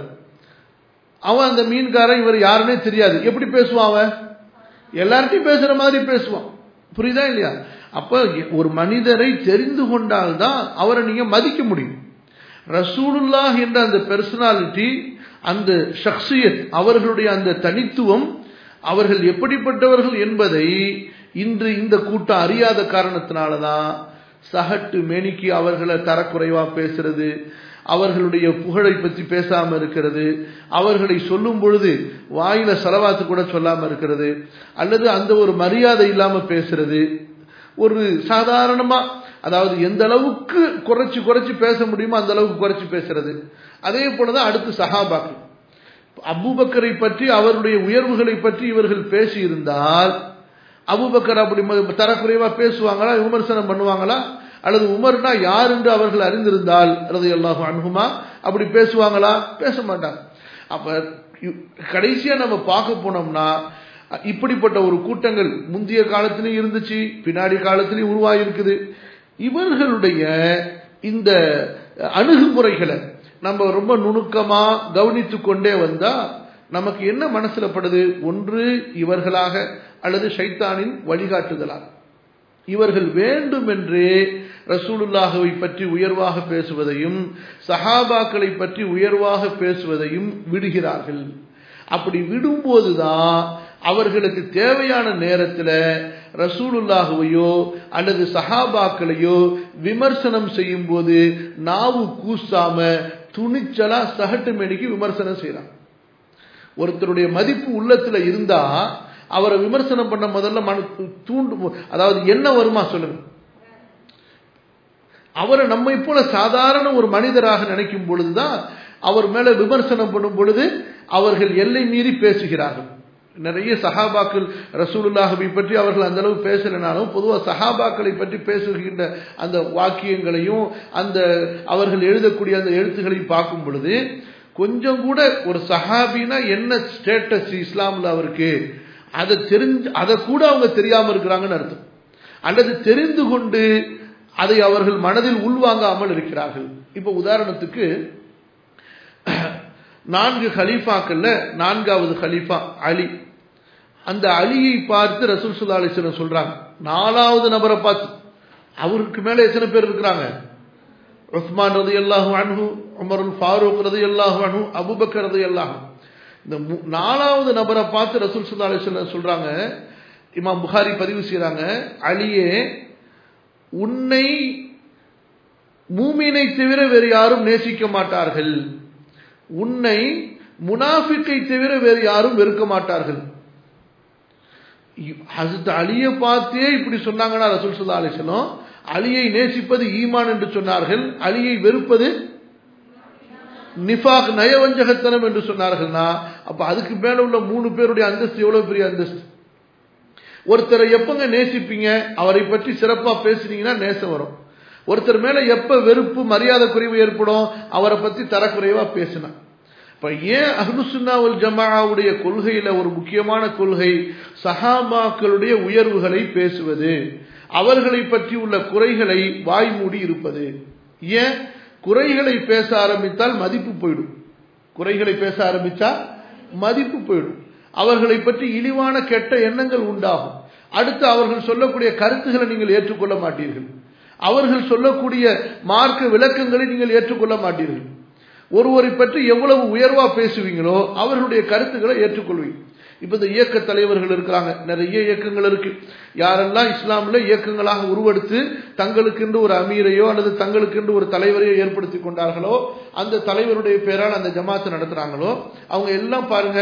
அவன் அந்த மீன்காரன் இவர் யாருன்னே தெரியாது எப்படி பேசுவான் அவன் எல்லார்ட்டையும் பேசுற மாதிரி பேசுவான் புரியுதா இல்லையா அப்ப ஒரு மனிதரை தெரிந்து கொண்டால்தான் அவரை நீங்க மதிக்க முடியும் ரசூலுல்லாஹ் என்ற அந்த பெர்சனாலிட்டி அந்த ஷக்சியத் அவர்களுடைய அந்த தனித்துவம் அவர்கள் எப்படிப்பட்டவர்கள் என்பதை இன்று இந்த கூட்டம் அறியாத காரணத்தினாலதான் சகட்டு மேனிக்கு அவர்களை தரக்குறைவா பேசுறது அவர்களுடைய புகழை பற்றி பேசாம இருக்கிறது அவர்களை சொல்லும் பொழுது வாயில செலவாத்து கூட சொல்லாம இருக்கிறது அல்லது அந்த ஒரு மரியாதை இல்லாம பேசுறது ஒரு சாதாரணமா அதாவது எந்த அளவுக்கு குறைச்சு குறைச்சு பேச முடியுமோ அந்த அளவுக்கு குறைச்சு பேசுறது அதே போலதான் அடுத்து சஹாபாக்கள் அபூபக்கரை பற்றி அவருடைய உயர்வுகளை பற்றி இவர்கள் பேசியிருந்தால் அபுபக்கர் அப்படி தரக்குறைவா பேசுவாங்களா விமர்சனம் பண்ணுவாங்களா அல்லது உமர்னா யார் என்று அவர்கள் அறிந்திருந்தால் அல்லது எல்லாஹு அணுகுமா அப்படி பேசுவாங்களா பேச மாட்டாங்க அப்ப கடைசியா நம்ம பார்க்க போனோம்னா இப்படிப்பட்ட ஒரு கூட்டங்கள் முந்தைய காலத்திலையும் இருந்துச்சு பின்னாடி காலத்திலையும் உருவாகி இருக்குது இவர்களுடைய இந்த அணுகுமுறைகளை நம்ம ரொம்ப நுணுக்கமா கவனித்து கொண்டே வந்தா நமக்கு என்ன மனசுல படுது ஒன்று இவர்களாக அல்லது ஷைத்தானின் வழிகாட்டுதலாக இவர்கள் வேண்டுமென்றே ரசூலுல்லாஹவை பற்றி உயர்வாக பேசுவதையும் சஹாபாக்களை பற்றி உயர்வாக பேசுவதையும் விடுகிறார்கள் அப்படி விடும்போதுதான் அவர்களுக்கு தேவையான நேரத்தில் ரசூலுல்லாஹுவையோ அல்லது சஹாபாக்களையோ விமர்சனம் செய்யும் போது நாவு கூசாம துணிச்சலா சகட்டு மேனிக்கு விமர்சனம் செய்யறாங்க ஒருத்தருடைய மதிப்பு உள்ளத்துல இருந்தா அவரை விமர்சனம் பண்ண முதல்ல மன தூண்டு அதாவது என்ன வருமா சொல்லுங்க அவரை நம்மை போல சாதாரண ஒரு மனிதராக நினைக்கும் பொழுதுதான் அவர் மேல விமர்சனம் பண்ணும் பொழுது அவர்கள் எல்லை மீறி பேசுகிறார்கள் நிறைய சஹாபாக்கள் ரசூலுல்லாஹவை பற்றி அவர்கள் அந்த அளவு பேசலைனாலும் பொதுவாக சஹாபாக்களை பற்றி பேசுகின்ற அந்த வாக்கியங்களையும் அந்த அவர்கள் எழுதக்கூடிய அந்த எழுத்துக்களையும் பார்க்கும் பொழுது கொஞ்சம் கூட ஒரு சஹாபினா என்ன ஸ்டேட்டஸ் இஸ்லாம்ல அவருக்கு அதை தெரிஞ்சு அதை கூட அவங்க தெரியாம இருக்கிறாங்கன்னு அர்த்தம் அல்லது தெரிந்து கொண்டு அதை அவர்கள் மனதில் உள்வாங்காமல் இருக்கிறார்கள் இப்ப உதாரணத்துக்கு நான்கு ஹலீஃபாக்கள்ல நான்காவது ஹலீஃபா அலி அந்த அலியை பார்த்து ரசூல் சுல்லா அலிஸ்லம் சொல்றாங்க நாலாவது நபரை பார்த்து அவருக்கு மேல எத்தனை பேர் இருக்கிறாங்க உஸ்மான் ரதி அல்லாஹு அன்ஹு உமருல் ஃபாரூக் ரதி அல்லாஹு அன்ஹு அபுபக்கர் ரதி அல்லாஹு இந்த நாலாவது நபரை பார்த்து ரசூல் சுல்லா அலிஸ்லம் சொல்றாங்க இமாம் புகாரி பதிவு செய்யறாங்க அலியே உன்னை மூமினை தவிர வேறு யாரும் நேசிக்க மாட்டார்கள் உன்னை முனாஃபிக்கை தவிர வேறு யாரும் வெறுக்க மாட்டார்கள் ஹசத் அலியை பார்த்தே இப்படி சொன்னாங்கன்னா ரசூல் சுல்லா அலிஸ்லம் அலியை நேசிப்பது ஈமான் என்று சொன்னார்கள் அலியை வெறுப்பது நிஃபாக் நயவஞ்சகத்தனம் என்று சொன்னார்கள்னா அப்ப அதுக்கு மேல உள்ள மூணு பேருடைய அந்தஸ்து எவ்வளவு பெரிய அந்தஸ்து ஒருத்தரை எப்பங்க நேசிப்பீங்க அவரை பற்றி சிறப்பா பேசுனீங்கன்னா நேசம் வரும் ஒருத்தர் மேல எப்ப வெறுப்பு மரியாதை குறைவு ஏற்படும் அவரை பத்தி தரக்குறைவா பேசினா இப்ப ஏன் அஹ்லுசுன்னாவல் ஜமாவுடைய கொள்கையில ஒரு முக்கியமான கொள்கை சஹாபாக்களுடைய உயர்வுகளை பேசுவது அவர்களை பற்றி உள்ள குறைகளை வாய்மூடி இருப்பது ஏன் குறைகளை பேச ஆரம்பித்தால் மதிப்பு போயிடும் குறைகளை பேச ஆரம்பிச்சா மதிப்பு போயிடும் அவர்களை பற்றி இழிவான கெட்ட எண்ணங்கள் உண்டாகும் அடுத்து அவர்கள் சொல்லக்கூடிய கருத்துக்களை நீங்கள் ஏற்றுக்கொள்ள மாட்டீர்கள் அவர்கள் சொல்லக்கூடிய மார்க்க விளக்கங்களை நீங்கள் ஏற்றுக்கொள்ள மாட்டீர்கள் ஒருவரை பற்றி எவ்வளவு உயர்வா பேசுவீங்களோ அவர்களுடைய கருத்துக்களை ஏற்றுக்கொள்வீங்க இப்ப இந்த இயக்க தலைவர்கள் இருக்கிறாங்க நிறைய இயக்கங்கள் இருக்கு யாரெல்லாம் இஸ்லாம்ல இயக்கங்களாக உருவெடுத்து தங்களுக்கென்று ஒரு அமீரையோ அல்லது தங்களுக்கென்று ஒரு தலைவரையோ ஏற்படுத்தி கொண்டார்களோ அந்த தலைவருடைய பேரால் அந்த ஜமாத்தை நடத்துறாங்களோ அவங்க எல்லாம் பாருங்க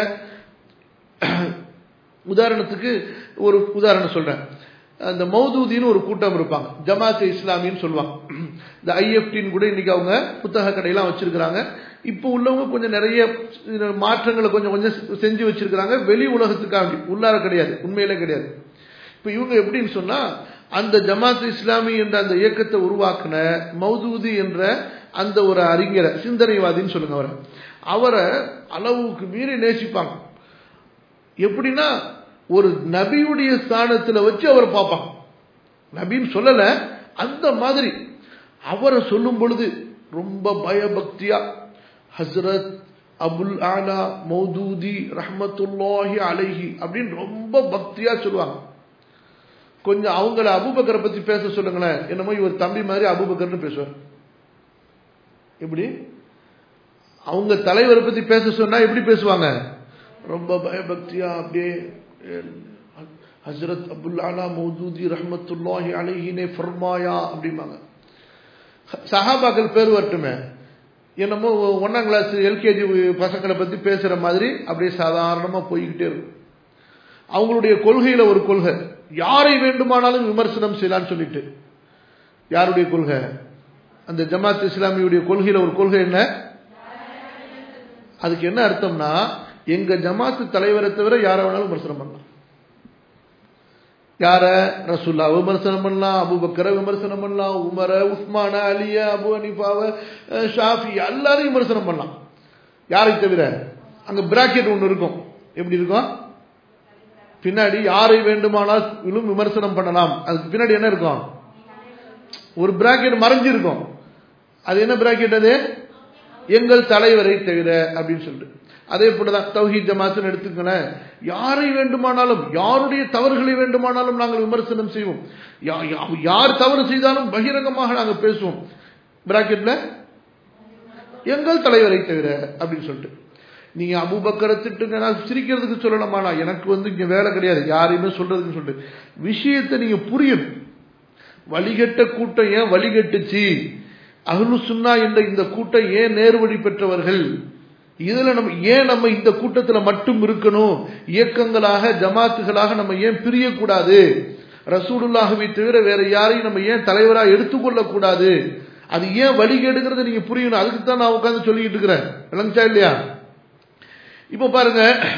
உதாரணத்துக்கு ஒரு உதாரணம் சொல்றேன் அந்த மௌதூதின்னு ஒரு கூட்டம் இருப்பாங்க ஜமாத் இஸ்லாமின்னு சொல்லுவாங்க இந்த ஐஎஃப்டின்னு கூட இன்னைக்கு அவங்க புத்தக கடையெல்லாம் வச்சிருக்கிறாங்க இப்போ உள்ளவங்க கொஞ்சம் நிறைய மாற்றங்களை கொஞ்சம் கொஞ்சம் செஞ்சு வச்சிருக்கிறாங்க வெளி உலகத்துக்காண்டி உள்ளார கிடையாது உண்மையிலே கிடையாது இப்போ இவங்க எப்படின்னு சொன்னா அந்த ஜமாத் இஸ்லாமி என்ற அந்த இயக்கத்தை உருவாக்குன மௌதூதி என்ற அந்த ஒரு அறிஞரை சிந்தனைவாதின்னு சொல்லுங்க அவரை அவரை அளவுக்கு மீறி நேசிப்பாங்க எப்படின்னா ஒரு நபியுடைய ஸ்தானத்துல வச்சு அவரை பார்ப்பாங்க நபின்னு சொல்லல அந்த மாதிரி அவரை சொல்லும் பொழுது ரொம்ப பயபக்தியா ஹசரத் அபுல் ஆலா மௌதூதி ரஹமத்துல்லாஹி அலைஹி அப்படின்னு ரொம்ப பக்தியா சொல்லுவாங்க கொஞ்சம் அவங்கள அபுபக்கரை பத்தி பேச சொல்லுங்களேன் என்னமோ இவர் தம்பி மாதிரி அபுபக்கர்னு பேசுவார் எப்படி அவங்க தலைவரை பத்தி பேச சொன்னா எப்படி பேசுவாங்க ரொம்ப பயபக்தியா அப்படியே ஹசரத் அபுல் ஆலா மௌதூதி ரஹமத்துல்லாஹி அலைஹினே ஃபர்மாயா அப்படிம்பாங்க சஹாபாக்கள் பேர் வரட்டுமே என்னமோ ஒன்னாம் கிளாஸ் எல்கேஜி பசங்களை பத்தி பேசுற மாதிரி அப்படியே சாதாரணமா போய்கிட்டே இருக்கும் அவங்களுடைய கொள்கையில ஒரு கொள்கை யாரை வேண்டுமானாலும் விமர்சனம் செய்யலாம்னு சொல்லிட்டு யாருடைய கொள்கை அந்த ஜமாத் இஸ்லாமியுடைய கொள்கையில ஒரு கொள்கை என்ன அதுக்கு என்ன அர்த்தம்னா எங்க ஜமாத்து தலைவரை தவிர யாரை வேணாலும் விமர்சனம் பண்ணலாம் யார ரசுல்லா விமர்சனம் பண்ணலாம் அபுபக்கரை விமர்சனம் பண்ணலாம் உமர உஸ்மான அலிய அபு அனிஃபாவ ஷாஃபி எல்லாரையும் விமர்சனம் பண்ணலாம் யாரை தவிர அங்க பிராக்கெட் ஒன்று இருக்கும் எப்படி இருக்கும் பின்னாடி யாரை வேண்டுமானாலும் விமர்சனம் பண்ணலாம் அதுக்கு பின்னாடி என்ன இருக்கும் ஒரு பிராக்கெட் மறைஞ்சிருக்கும் அது என்ன பிராக்கெட் அது எங்கள் தலைவரை தவிர அப்படின்னு சொல்லிட்டு அதே போலதான் தௌஹீத் ஜமாத்துன்னு எடுத்துக்கணும் யாரை வேண்டுமானாலும் யாருடைய தவறுகளை வேண்டுமானாலும் நாங்கள் விமர்சனம் செய்வோம் யார் தவறு செய்தாலும் பகிரங்கமாக நாங்கள் பேசுவோம் பிராக்கெட்ல எங்கள் தலைவரை தவிர அப்படின்னு சொல்லிட்டு நீங்க அபுபக்கரை திட்டுங்க நான் சிரிக்கிறதுக்கு சொல்லணுமானா எனக்கு வந்து இங்க வேலை கிடையாது யாரையுமே சொல்றதுன்னு சொல்லிட்டு விஷயத்தை நீங்க புரியணும் வழிகட்ட கூட்டம் ஏன் வழிகட்டுச்சு அகலு சுன்னா என்ற இந்த கூட்டம் ஏன் நேர்வழி பெற்றவர்கள் இதுல நம்ம ஏன் நம்ம இந்த கூட்டத்துல மட்டும் இருக்கணும் இயக்கங்களாக ஜமாத்துகளாக நம்ம ஏன் பிரியக்கூடாது ரசூலுல்லாஹவை தவிர வேற யாரையும் நம்ம ஏன் தலைவராக எடுத்துக்கொள்ள கூடாது அது ஏன் வழிகேடுங்கிறத நீங்க புரியணும் அதுக்கு தான் நான் உட்காந்து சொல்லிட்டு இருக்கிறேன் விளங்குச்சா இல்லையா இப்ப பாருங்க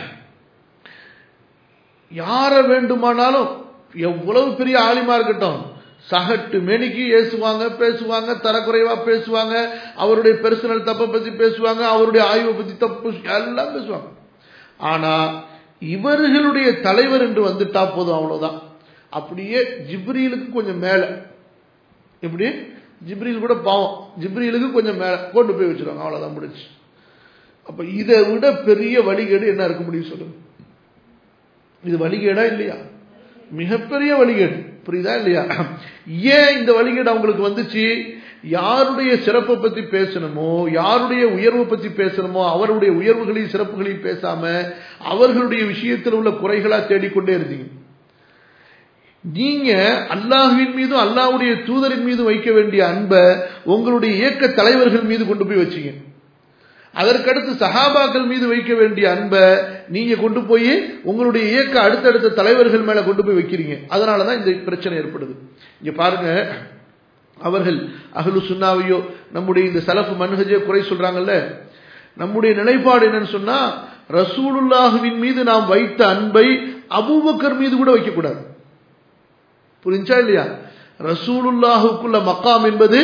யார வேண்டுமானாலும் எவ்வளவு பெரிய ஆலிமா இருக்கட்டும் சகட்டு மெனிக்கு ஏசுவாங்க பேசுவாங்க தரக்குறைவா பேசுவாங்க அவருடைய பெர்சனல் தப்பை பத்தி பேசுவாங்க அவருடைய ஆய்வை பத்தி தப்பு எல்லாம் பேசுவாங்க ஆனா இவர்களுடைய தலைவர் என்று வந்துட்டா போதும் அவ்வளவுதான் அப்படியே ஜிப்ரீலுக்கு கொஞ்சம் மேல எப்படி ஜிப்ரீல் கூட பாவம் ஜிப்ரீலுக்கு கொஞ்சம் மேல கொண்டு போய் வச்சிருவாங்க அவ்வளவுதான் முடிச்சு அப்ப இதை விட பெரிய வழிகேடு என்ன இருக்க முடியும் சொல்லுங்க இது வழிகேடா இல்லையா மிகப்பெரிய வழிகேடு புரியுதா இல்லையா ஏன் இந்த வழிகேடு அவங்களுக்கு வந்துச்சு யாருடைய சிறப்பை பத்தி பேசணுமோ யாருடைய உயர்வை பத்தி பேசணுமோ அவருடைய உயர்வுகளையும் சிறப்புகளையும் பேசாம அவர்களுடைய விஷயத்தில் உள்ள குறைகளா தேடிக்கொண்டே இருந்தீங்க நீங்க அல்லாஹுவின் மீதும் அல்லாஹுடைய தூதரின் மீது வைக்க வேண்டிய அன்பை உங்களுடைய இயக்க தலைவர்கள் மீது கொண்டு போய் வச்சீங்க அதற்கடுத்து சஹாபாக்கள் மீது வைக்க வேண்டிய அன்பை நீங்க கொண்டு போய் உங்களுடைய இயக்க அடுத்தடுத்த தலைவர்கள் மேல கொண்டு போய் வைக்கிறீங்க அதனாலதான் இந்த பிரச்சனை ஏற்படுது இங்க பாருங்க அவர்கள் அகலு சுன்னாவையோ நம்முடைய இந்த சலப்பு மன்ஹஜோ குறை சொல்றாங்கல்ல நம்முடைய நிலைப்பாடு என்னன்னு சொன்னா ரசூலுல்லாஹுவின் மீது நாம் வைத்த அன்பை அபூபக்கர் மீது கூட வைக்கக்கூடாது புரிஞ்சா இல்லையா ரசூலுல்லாஹுக்குள்ள மக்காம் என்பது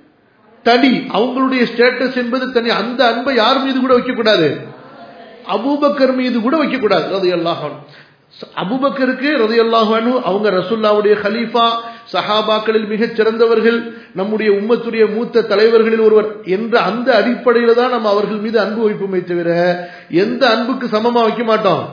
தனி அவங்களுடைய ஸ்டேட்டஸ் என்பது தனி அந்த அன்பை யார் மீது கூட வைக்கக்கூடாது அபூபக்கர் மீது கூட வைக்கக்கூடாது ரதி அல்லாஹான் அபுபக்கருக்கு ரதி அல்லாஹானு அவங்க ரசுல்லாவுடைய ஹலீஃபா சஹாபாக்களில் மிகச் சிறந்தவர்கள் நம்முடைய உம்மத்துடைய மூத்த தலைவர்களில் ஒருவர் என்ற அந்த அடிப்படையில் தான் நம்ம அவர்கள் மீது அன்பு வைப்போமே தவிர எந்த அன்புக்கு சமமா வைக்க மாட்டோம்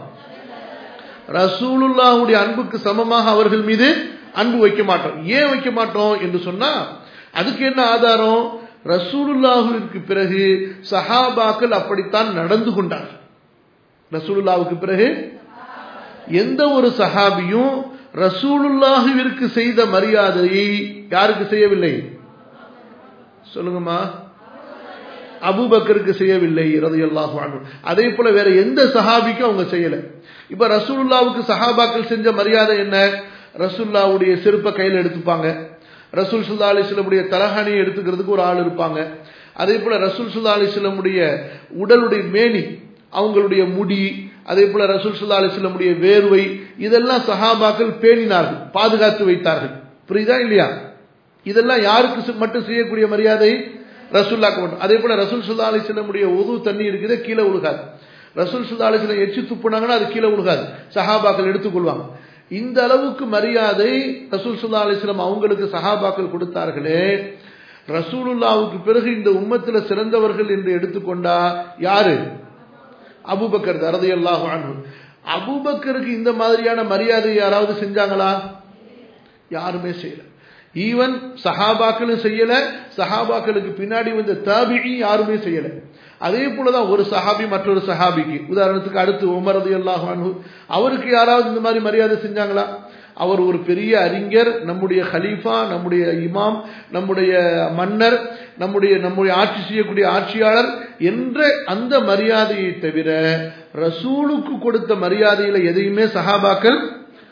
ரசூலுல்லாவுடைய அன்புக்கு சமமாக அவர்கள் மீது அன்பு வைக்க மாட்டோம் ஏன் வைக்க மாட்டோம் என்று சொன்னா அதுக்கு என்ன ஆதாரம் ரசூலுல்லாஹுவிற்கு பிறகு சஹாபாக்கள் அப்படித்தான் நடந்து கொண்டார் ரசூலுல்லாவுக்கு பிறகு எந்த ஒரு சஹாபியும் ரசூலுல்லாஹுவிற்கு செய்த மரியாதையை யாருக்கு செய்யவில்லை சொல்லுங்கம்மா அபுபக்கருக்கு செய்யவில்லை ரதையல்லாஹு அன்ஹு அதே போல வேற எந்த சஹாபிக்கும் அவங்க செய்யல இப்ப ரசூலுல்லாவுக்கு சஹாபாக்கள் செஞ்ச மரியாதை என்ன ரசூல்லாவுடைய செருப்பை கையில் எடுத்துப்பாங்க ரசூல் சுல்லா அலிஸ்லமுடைய தலஹானியை எடுத்துக்கிறதுக்கு ஒரு ஆள் இருப்பாங்க அதே போல ரசூல் சுல்லா அலிஸ்லமுடைய உடலுடைய மேனி அவங்களுடைய முடி அதே போல ரசூல் சுல்லா அலிஸ்லமுடைய வேர்வை இதெல்லாம் சஹாபாக்கள் பேணினார்கள் பாதுகாத்து வைத்தார்கள் புரியுதா இல்லையா இதெல்லாம் யாருக்கு மட்டும் செய்யக்கூடிய மரியாதை ரசூல்லாக்கு மட்டும் அதே போல ரசூல் சுல்லா அலிஸ்லமுடைய உது தண்ணி இருக்குது கீழே உழுகாது ரசூல் சுல்லா அலிஸ்லம் எச்சு துப்புனாங்கன்னா அது கீழே உழுகாது சஹாபாக்கள் எடுத்துக்கொள்வாங்க இந்த அளவுக்கு மரியாதை ரசூல் சுல்லா அலிஸ்லாம் அவங்களுக்கு சஹாபாக்கள் கொடுத்தார்களே ரசூலுல்லாவுக்கு பிறகு இந்த உம்மத்தில் சிறந்தவர்கள் என்று எடுத்துக்கொண்டா யாரு அபுபக்கர் தரதி அல்லாஹ் அபுபக்கருக்கு இந்த மாதிரியான மரியாதை யாராவது செஞ்சாங்களா யாருமே செய்யல ஈவன் சஹாபாக்களும் செய்யல சஹாபாக்களுக்கு பின்னாடி வந்த தாபிகி யாருமே செய்யல அதே போலதான் ஒரு சஹாபி மற்றொரு சஹாபிக்கு உதாரணத்துக்கு அடுத்து உமரது அல்லாஹ் அவருக்கு யாராவது இந்த மாதிரி மரியாதை செஞ்சாங்களா அவர் ஒரு பெரிய அறிஞர் நம்முடைய ஹலீஃபா நம்முடைய இமாம் நம்முடைய மன்னர் நம்முடைய நம்முடைய ஆட்சி செய்யக்கூடிய ஆட்சியாளர் என்ற அந்த மரியாதையை தவிர ரசூலுக்கு கொடுத்த மரியாதையில எதையுமே சஹாபாக்கள்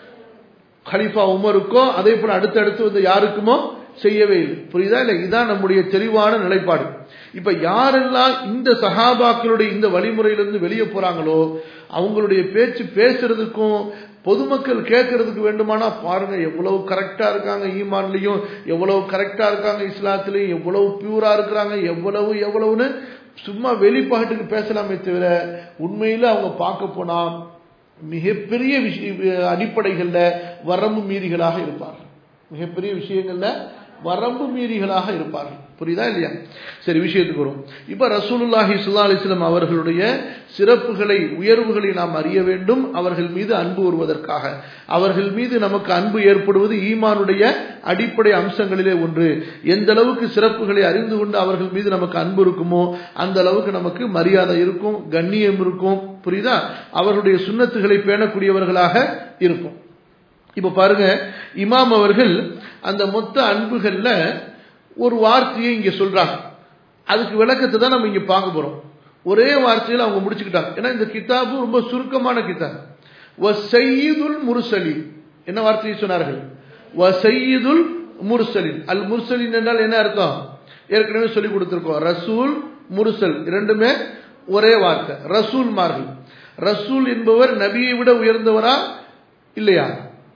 ஹலீஃபா உமருக்கோ அதே போல அடுத்தடுத்து வந்து யாருக்குமோ செய்யவே இல்லை புரியுதா இல்லை இதுதான் நம்முடைய தெளிவான நிலைப்பாடு இப்ப யாரெல்லாம் இந்த சஹாபாக்களுடைய இந்த வழிமுறையிலிருந்து வெளியே போறாங்களோ அவங்களுடைய பேச்சு பேசுறதுக்கும் பொதுமக்கள் கேட்கறதுக்கு வேண்டுமானா பாருங்க எவ்வளவு கரெக்டா இருக்காங்க ஈமான்லயும் எவ்வளவு கரெக்டா இருக்காங்க இஸ்லாத்திலையும் எவ்வளவு பியூரா இருக்கிறாங்க எவ்வளவு எவ்வளவுன்னு சும்மா வெளிப்பாட்டுக்கு பேசலாமே தவிர உண்மையில அவங்க பார்க்க போனா மிகப்பெரிய விஷய அடிப்படைகள்ல வரம்பு மீறிகளாக இருப்பார்கள் மிகப்பெரிய விஷயங்கள்ல வரம்பு மீறிகளாக இருப்பார்கள் புரியுதா இல்லையா சரி விஷயத்துக்கு வரும் இப்ப ரசூலுல்லாஹி சுல்லா அலிஸ்லாம் அவர்களுடைய சிறப்புகளை உயர்வுகளை நாம் அறிய வேண்டும் அவர்கள் மீது அன்பு வருவதற்காக அவர்கள் மீது நமக்கு அன்பு ஏற்படுவது ஈமானுடைய அடிப்படை அம்சங்களிலே ஒன்று எந்த அளவுக்கு சிறப்புகளை அறிந்து கொண்டு அவர்கள் மீது நமக்கு அன்பு இருக்குமோ அந்த அளவுக்கு நமக்கு மரியாதை இருக்கும் கண்ணியம் இருக்கும் புரியுதா அவர்களுடைய சுண்ணத்துகளை பேணக்கூடியவர்களாக இருக்கும் இப்ப பாருங்க இமாம் அவர்கள் அந்த மொத்த அன்புகள்ல ஒரு வார்த்தையை இங்க சொல்றாங்க அதுக்கு விளக்கத்தை தான் நம்ம இங்க பார்க்க போறோம் ஒரே வார்த்தையில் அவங்க முடிச்சுக்கிட்டாங்க ஏன்னா இந்த கிதாபு ரொம்ப சுருக்கமான கிதாப் வ சையீதுல் முர்சலின் என்ன வார்த்தையை சொன்னார்கள் வ சையீதுல் முர்சலின் அல் முர்சலின் என்றால் என்ன அர்த்தம் ஏற்கனவே சொல்லி கொடுத்திருக்கோம் ரசூல் முர்சல் இரண்டுமே ஒரே வார்த்தை ரசூல் மார்கள் ரசூல் என்பவர் நபியை விட உயர்ந்தவரா இல்லையா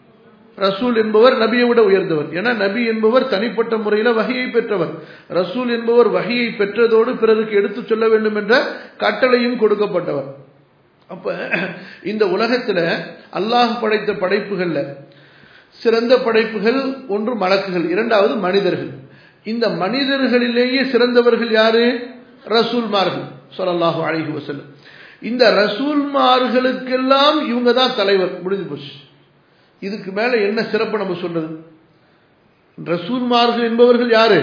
ரசூல் என்பவர் நபியை விட உயர்ந்தவர் ஏன்னா நபி என்பவர் தனிப்பட்ட முறையில் வகையை பெற்றவர் ரசூல் என்பவர் வகையை பெற்றதோடு பிறருக்கு எடுத்து சொல்ல வேண்டும் என்ற கட்டளையும் கொடுக்கப்பட்டவர் அப்ப இந்த உலகத்துல அல்லாஹ் படைத்த படைப்புகள்ல சிறந்த படைப்புகள் ஒன்று மலக்குகள் இரண்டாவது மனிதர்கள் இந்த மனிதர்களிலேயே சிறந்தவர்கள் யாரு ரசூல்மார்கள் சொல்லல்லாஹு அழகி வசல்லம் இந்த ரசூல்மார்களுக்கெல்லாம் இவங்க தான் தலைவர் முடிஞ்சு போச்சு இதுக்கு மேல என்ன சிறப்பு நம்ம சொல்றது ரசூல்மார்கள் என்பவர்கள் யாரு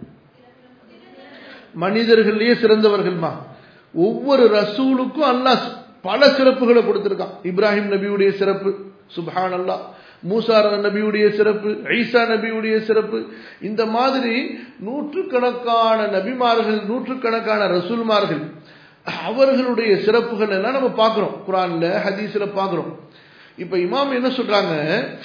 மனிதர்கள்லயே சிறந்தவர்கள்மா ஒவ்வொரு ரசூலுக்கும் அல்லாஹ் பல சிறப்புகளை கொடுத்திருக்கான் இப்ராஹிம் நபியுடைய சிறப்பு சுபான் அல்லா மூசா நபியுடைய சிறப்பு ஐசா நபியுடைய சிறப்பு இந்த மாதிரி நூற்றுக்கணக்கான நபிமார்கள் நூற்றுக்கணக்கான ரசூல்மார்கள் அவர்களுடைய சிறப்புகள் எல்லாம் நம்ம பார்க்கிறோம் குரான்ல ஹதீஸ்ல பார்க்கிறோம் இப்ப இமாம் என்ன சொல்றாங்க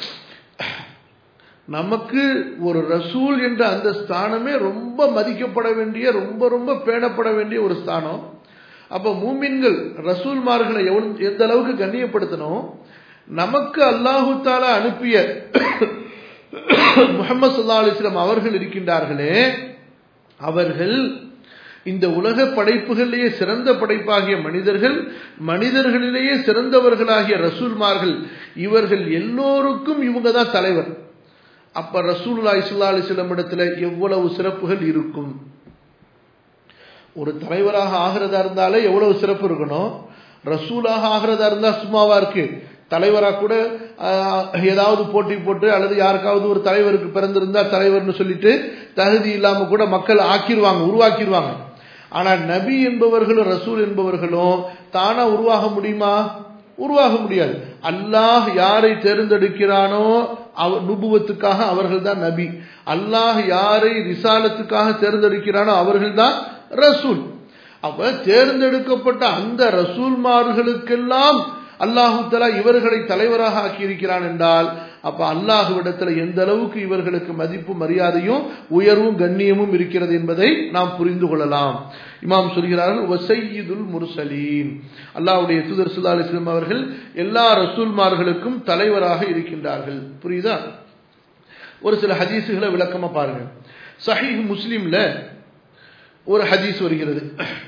நமக்கு ஒரு ரசூல் என்ற அந்த ஸ்தானமே ரொம்ப மதிக்கப்பட வேண்டிய ரொம்ப ரொம்ப பேணப்பட வேண்டிய ஒரு ஸ்தானம் அப்ப மூமின்கள் ரசூல்மார்களை எவ்வளவு எந்த அளவுக்கு கண்ணியப்படுத்தணும் நமக்கு அல்லாஹு தாலா அனுப்பிய முகமது சல்லா அலிஸ்லாம் அவர்கள் இருக்கின்றார்களே அவர்கள் இந்த உலக படைப்புகளிலேயே சிறந்த படைப்பாகிய மனிதர்கள் மனிதர்களிலேயே சிறந்தவர்களாகிய ரசூல்மார்கள் இவர்கள் எல்லோருக்கும் இவங்க தான் தலைவர் அப்ப ரசூல்லா இஸ்லா அலிஸ்லாம் இடத்துல எவ்வளவு சிறப்புகள் இருக்கும் ஒரு தலைவராக ஆகிறதா இருந்தாலே எவ்வளவு சிறப்பு இருக்கணும் ரசூலாக ஆகிறதா இருந்தா சும்மாவா இருக்கு தலைவராக கூட ஏதாவது போட்டி போட்டு அல்லது யாருக்காவது ஒரு தலைவருக்கு பிறந்திருந்தா தலைவர்னு சொல்லிட்டு தகுதி இல்லாம கூட மக்கள் ஆக்கிடுவாங்க உருவாக்கிடுவாங்க ஆனா நபி என்பவர்களும் ரசூல் என்பவர்களும் தானா உருவாக முடியுமா உருவாக முடியாது அல்லாஹ் யாரை தேர்ந்தெடுக்கிறானோ நுபுவத்துக்காக அவர்கள் தான் நபி அல்லாஹ் யாரை ரிசாலத்துக்காக தேர்ந்தெடுக்கிறானோ அவர்கள் தான் ரசூல் அப்ப தேர்ந்தெடுக்கப்பட்ட அந்த ரசூல்மார்களுக்கெல்லாம் அல்லாஹு தலா இவர்களை தலைவராக ஆக்கியிருக்கிறான் என்றால் அப்ப அல்லாஹுவிடத்துல எந்த அளவுக்கு இவர்களுக்கு மதிப்பு மரியாதையும் உயர்வும் கண்ணியமும் இருக்கிறது என்பதை நாம் புரிந்து கொள்ளலாம் இமாம் சொல்கிறார்கள் ஒசையுதுல் முர்சலீன் அல்லாஹுடைய தூதர் சுல்லா அலிஸ்லாம் அவர்கள் எல்லா ரசூல்மார்களுக்கும் தலைவராக இருக்கின்றார்கள் புரியுதா ஒரு சில ஹதீஸுகளை விளக்கமா பாருங்க சஹீஹ் முஸ்லீம்ல ஒரு ஹதீஸ் வருகிறது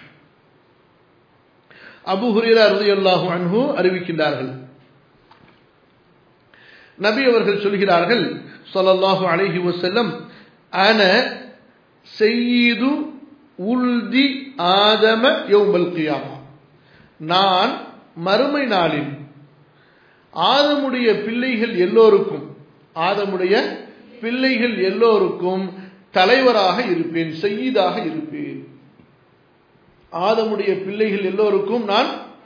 அபு ஹுரேரா ரலியல்லாஹு அன்ஹு அறிவிக்கின்றார்கள் நபி அவர்கள் சொல்கிறார்கள் ஸல்லல்லாஹு அலைஹி வஸல்லம் அன சய்யிது உல்தி ஆதம யௌமல் கியாமா நான் மறுமை நாளில் ஆதமுடைய பிள்ளைகள் எல்லோருக்கும் ஆதமுடைய பிள்ளைகள் எல்லோருக்கும் தலைவராக இருப்பேன் செய்யீதாக இருப்பேன் ஆதமுடைய பிள்ளைகள் எல்லோருக்கும் நான்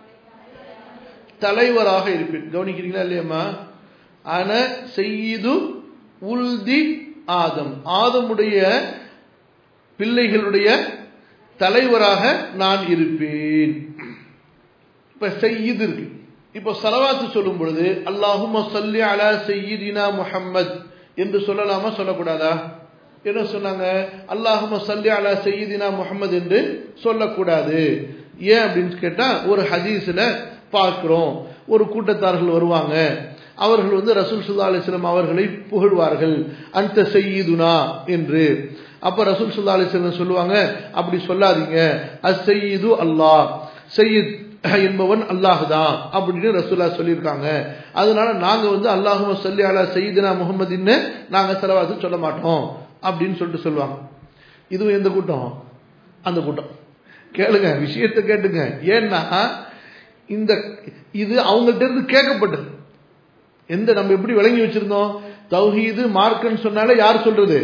தலைவராக இருப்பேன் கவனிக்கிறீங்களா இல்லையம்மா அன செய்து உல்தி ஆதம் ஆதமுடைய பிள்ளைகளுடைய தலைவராக நான் இருப்பேன் இப்ப செய்யுது இருக்கு இப்போ சலவாத்து சொல்லும் பொழுது அல்லாஹும் சல்லி அலா செய்யிதினா முஹம்மத் என்று சொல்லலாமா சொல்லக்கூடாதா என்ன சொன்னாங்க அல்லாஹும சல்லி அலா செய்யிதினா முகமது என்று சொல்லக்கூடாது ஏன் அப்படின்னு கேட்டா ஒரு ஹதீஸ்ல பார்க்கிறோம் ஒரு கூட்டத்தார்கள் வருவாங்க அவர்கள் வந்து ரசூல் சுல்லா அலிஸ்லாம் அவர்களை புகழ்வார்கள் அந்த செய்யுதுனா என்று அப்ப ரசூல் சுல்லா அலிஸ்லாம் சொல்லுவாங்க அப்படி சொல்லாதீங்க அஸ் செய்யுது அல்லாஹ் செய்யுத் என்பவன் அல்லாஹ் தான் அப்படின்னு ரசூல்லா சொல்லியிருக்காங்க அதனால நாங்க வந்து அல்லாஹும சொல்லி அலா செய்யுதுனா முகமதுன்னு நாங்க செலவாத்து சொல்ல மாட்டோம் அப்படின்னு சொல்லிட்டு சொல்லுவாங்க இதுவும் எந்த கூட்டம் அந்த கூட்டம் கேளுங்க விஷயத்தை கேட்டுங்க ஏன்னா இந்த இது அவங்கள்ட்ட இருந்து கேட்கப்பட்டது எந்த நம்ம எப்படி விளங்கி வச்சிருந்தோம் தௌஹீது மார்க்கன்னு சொன்னாலே யார் சொல்றது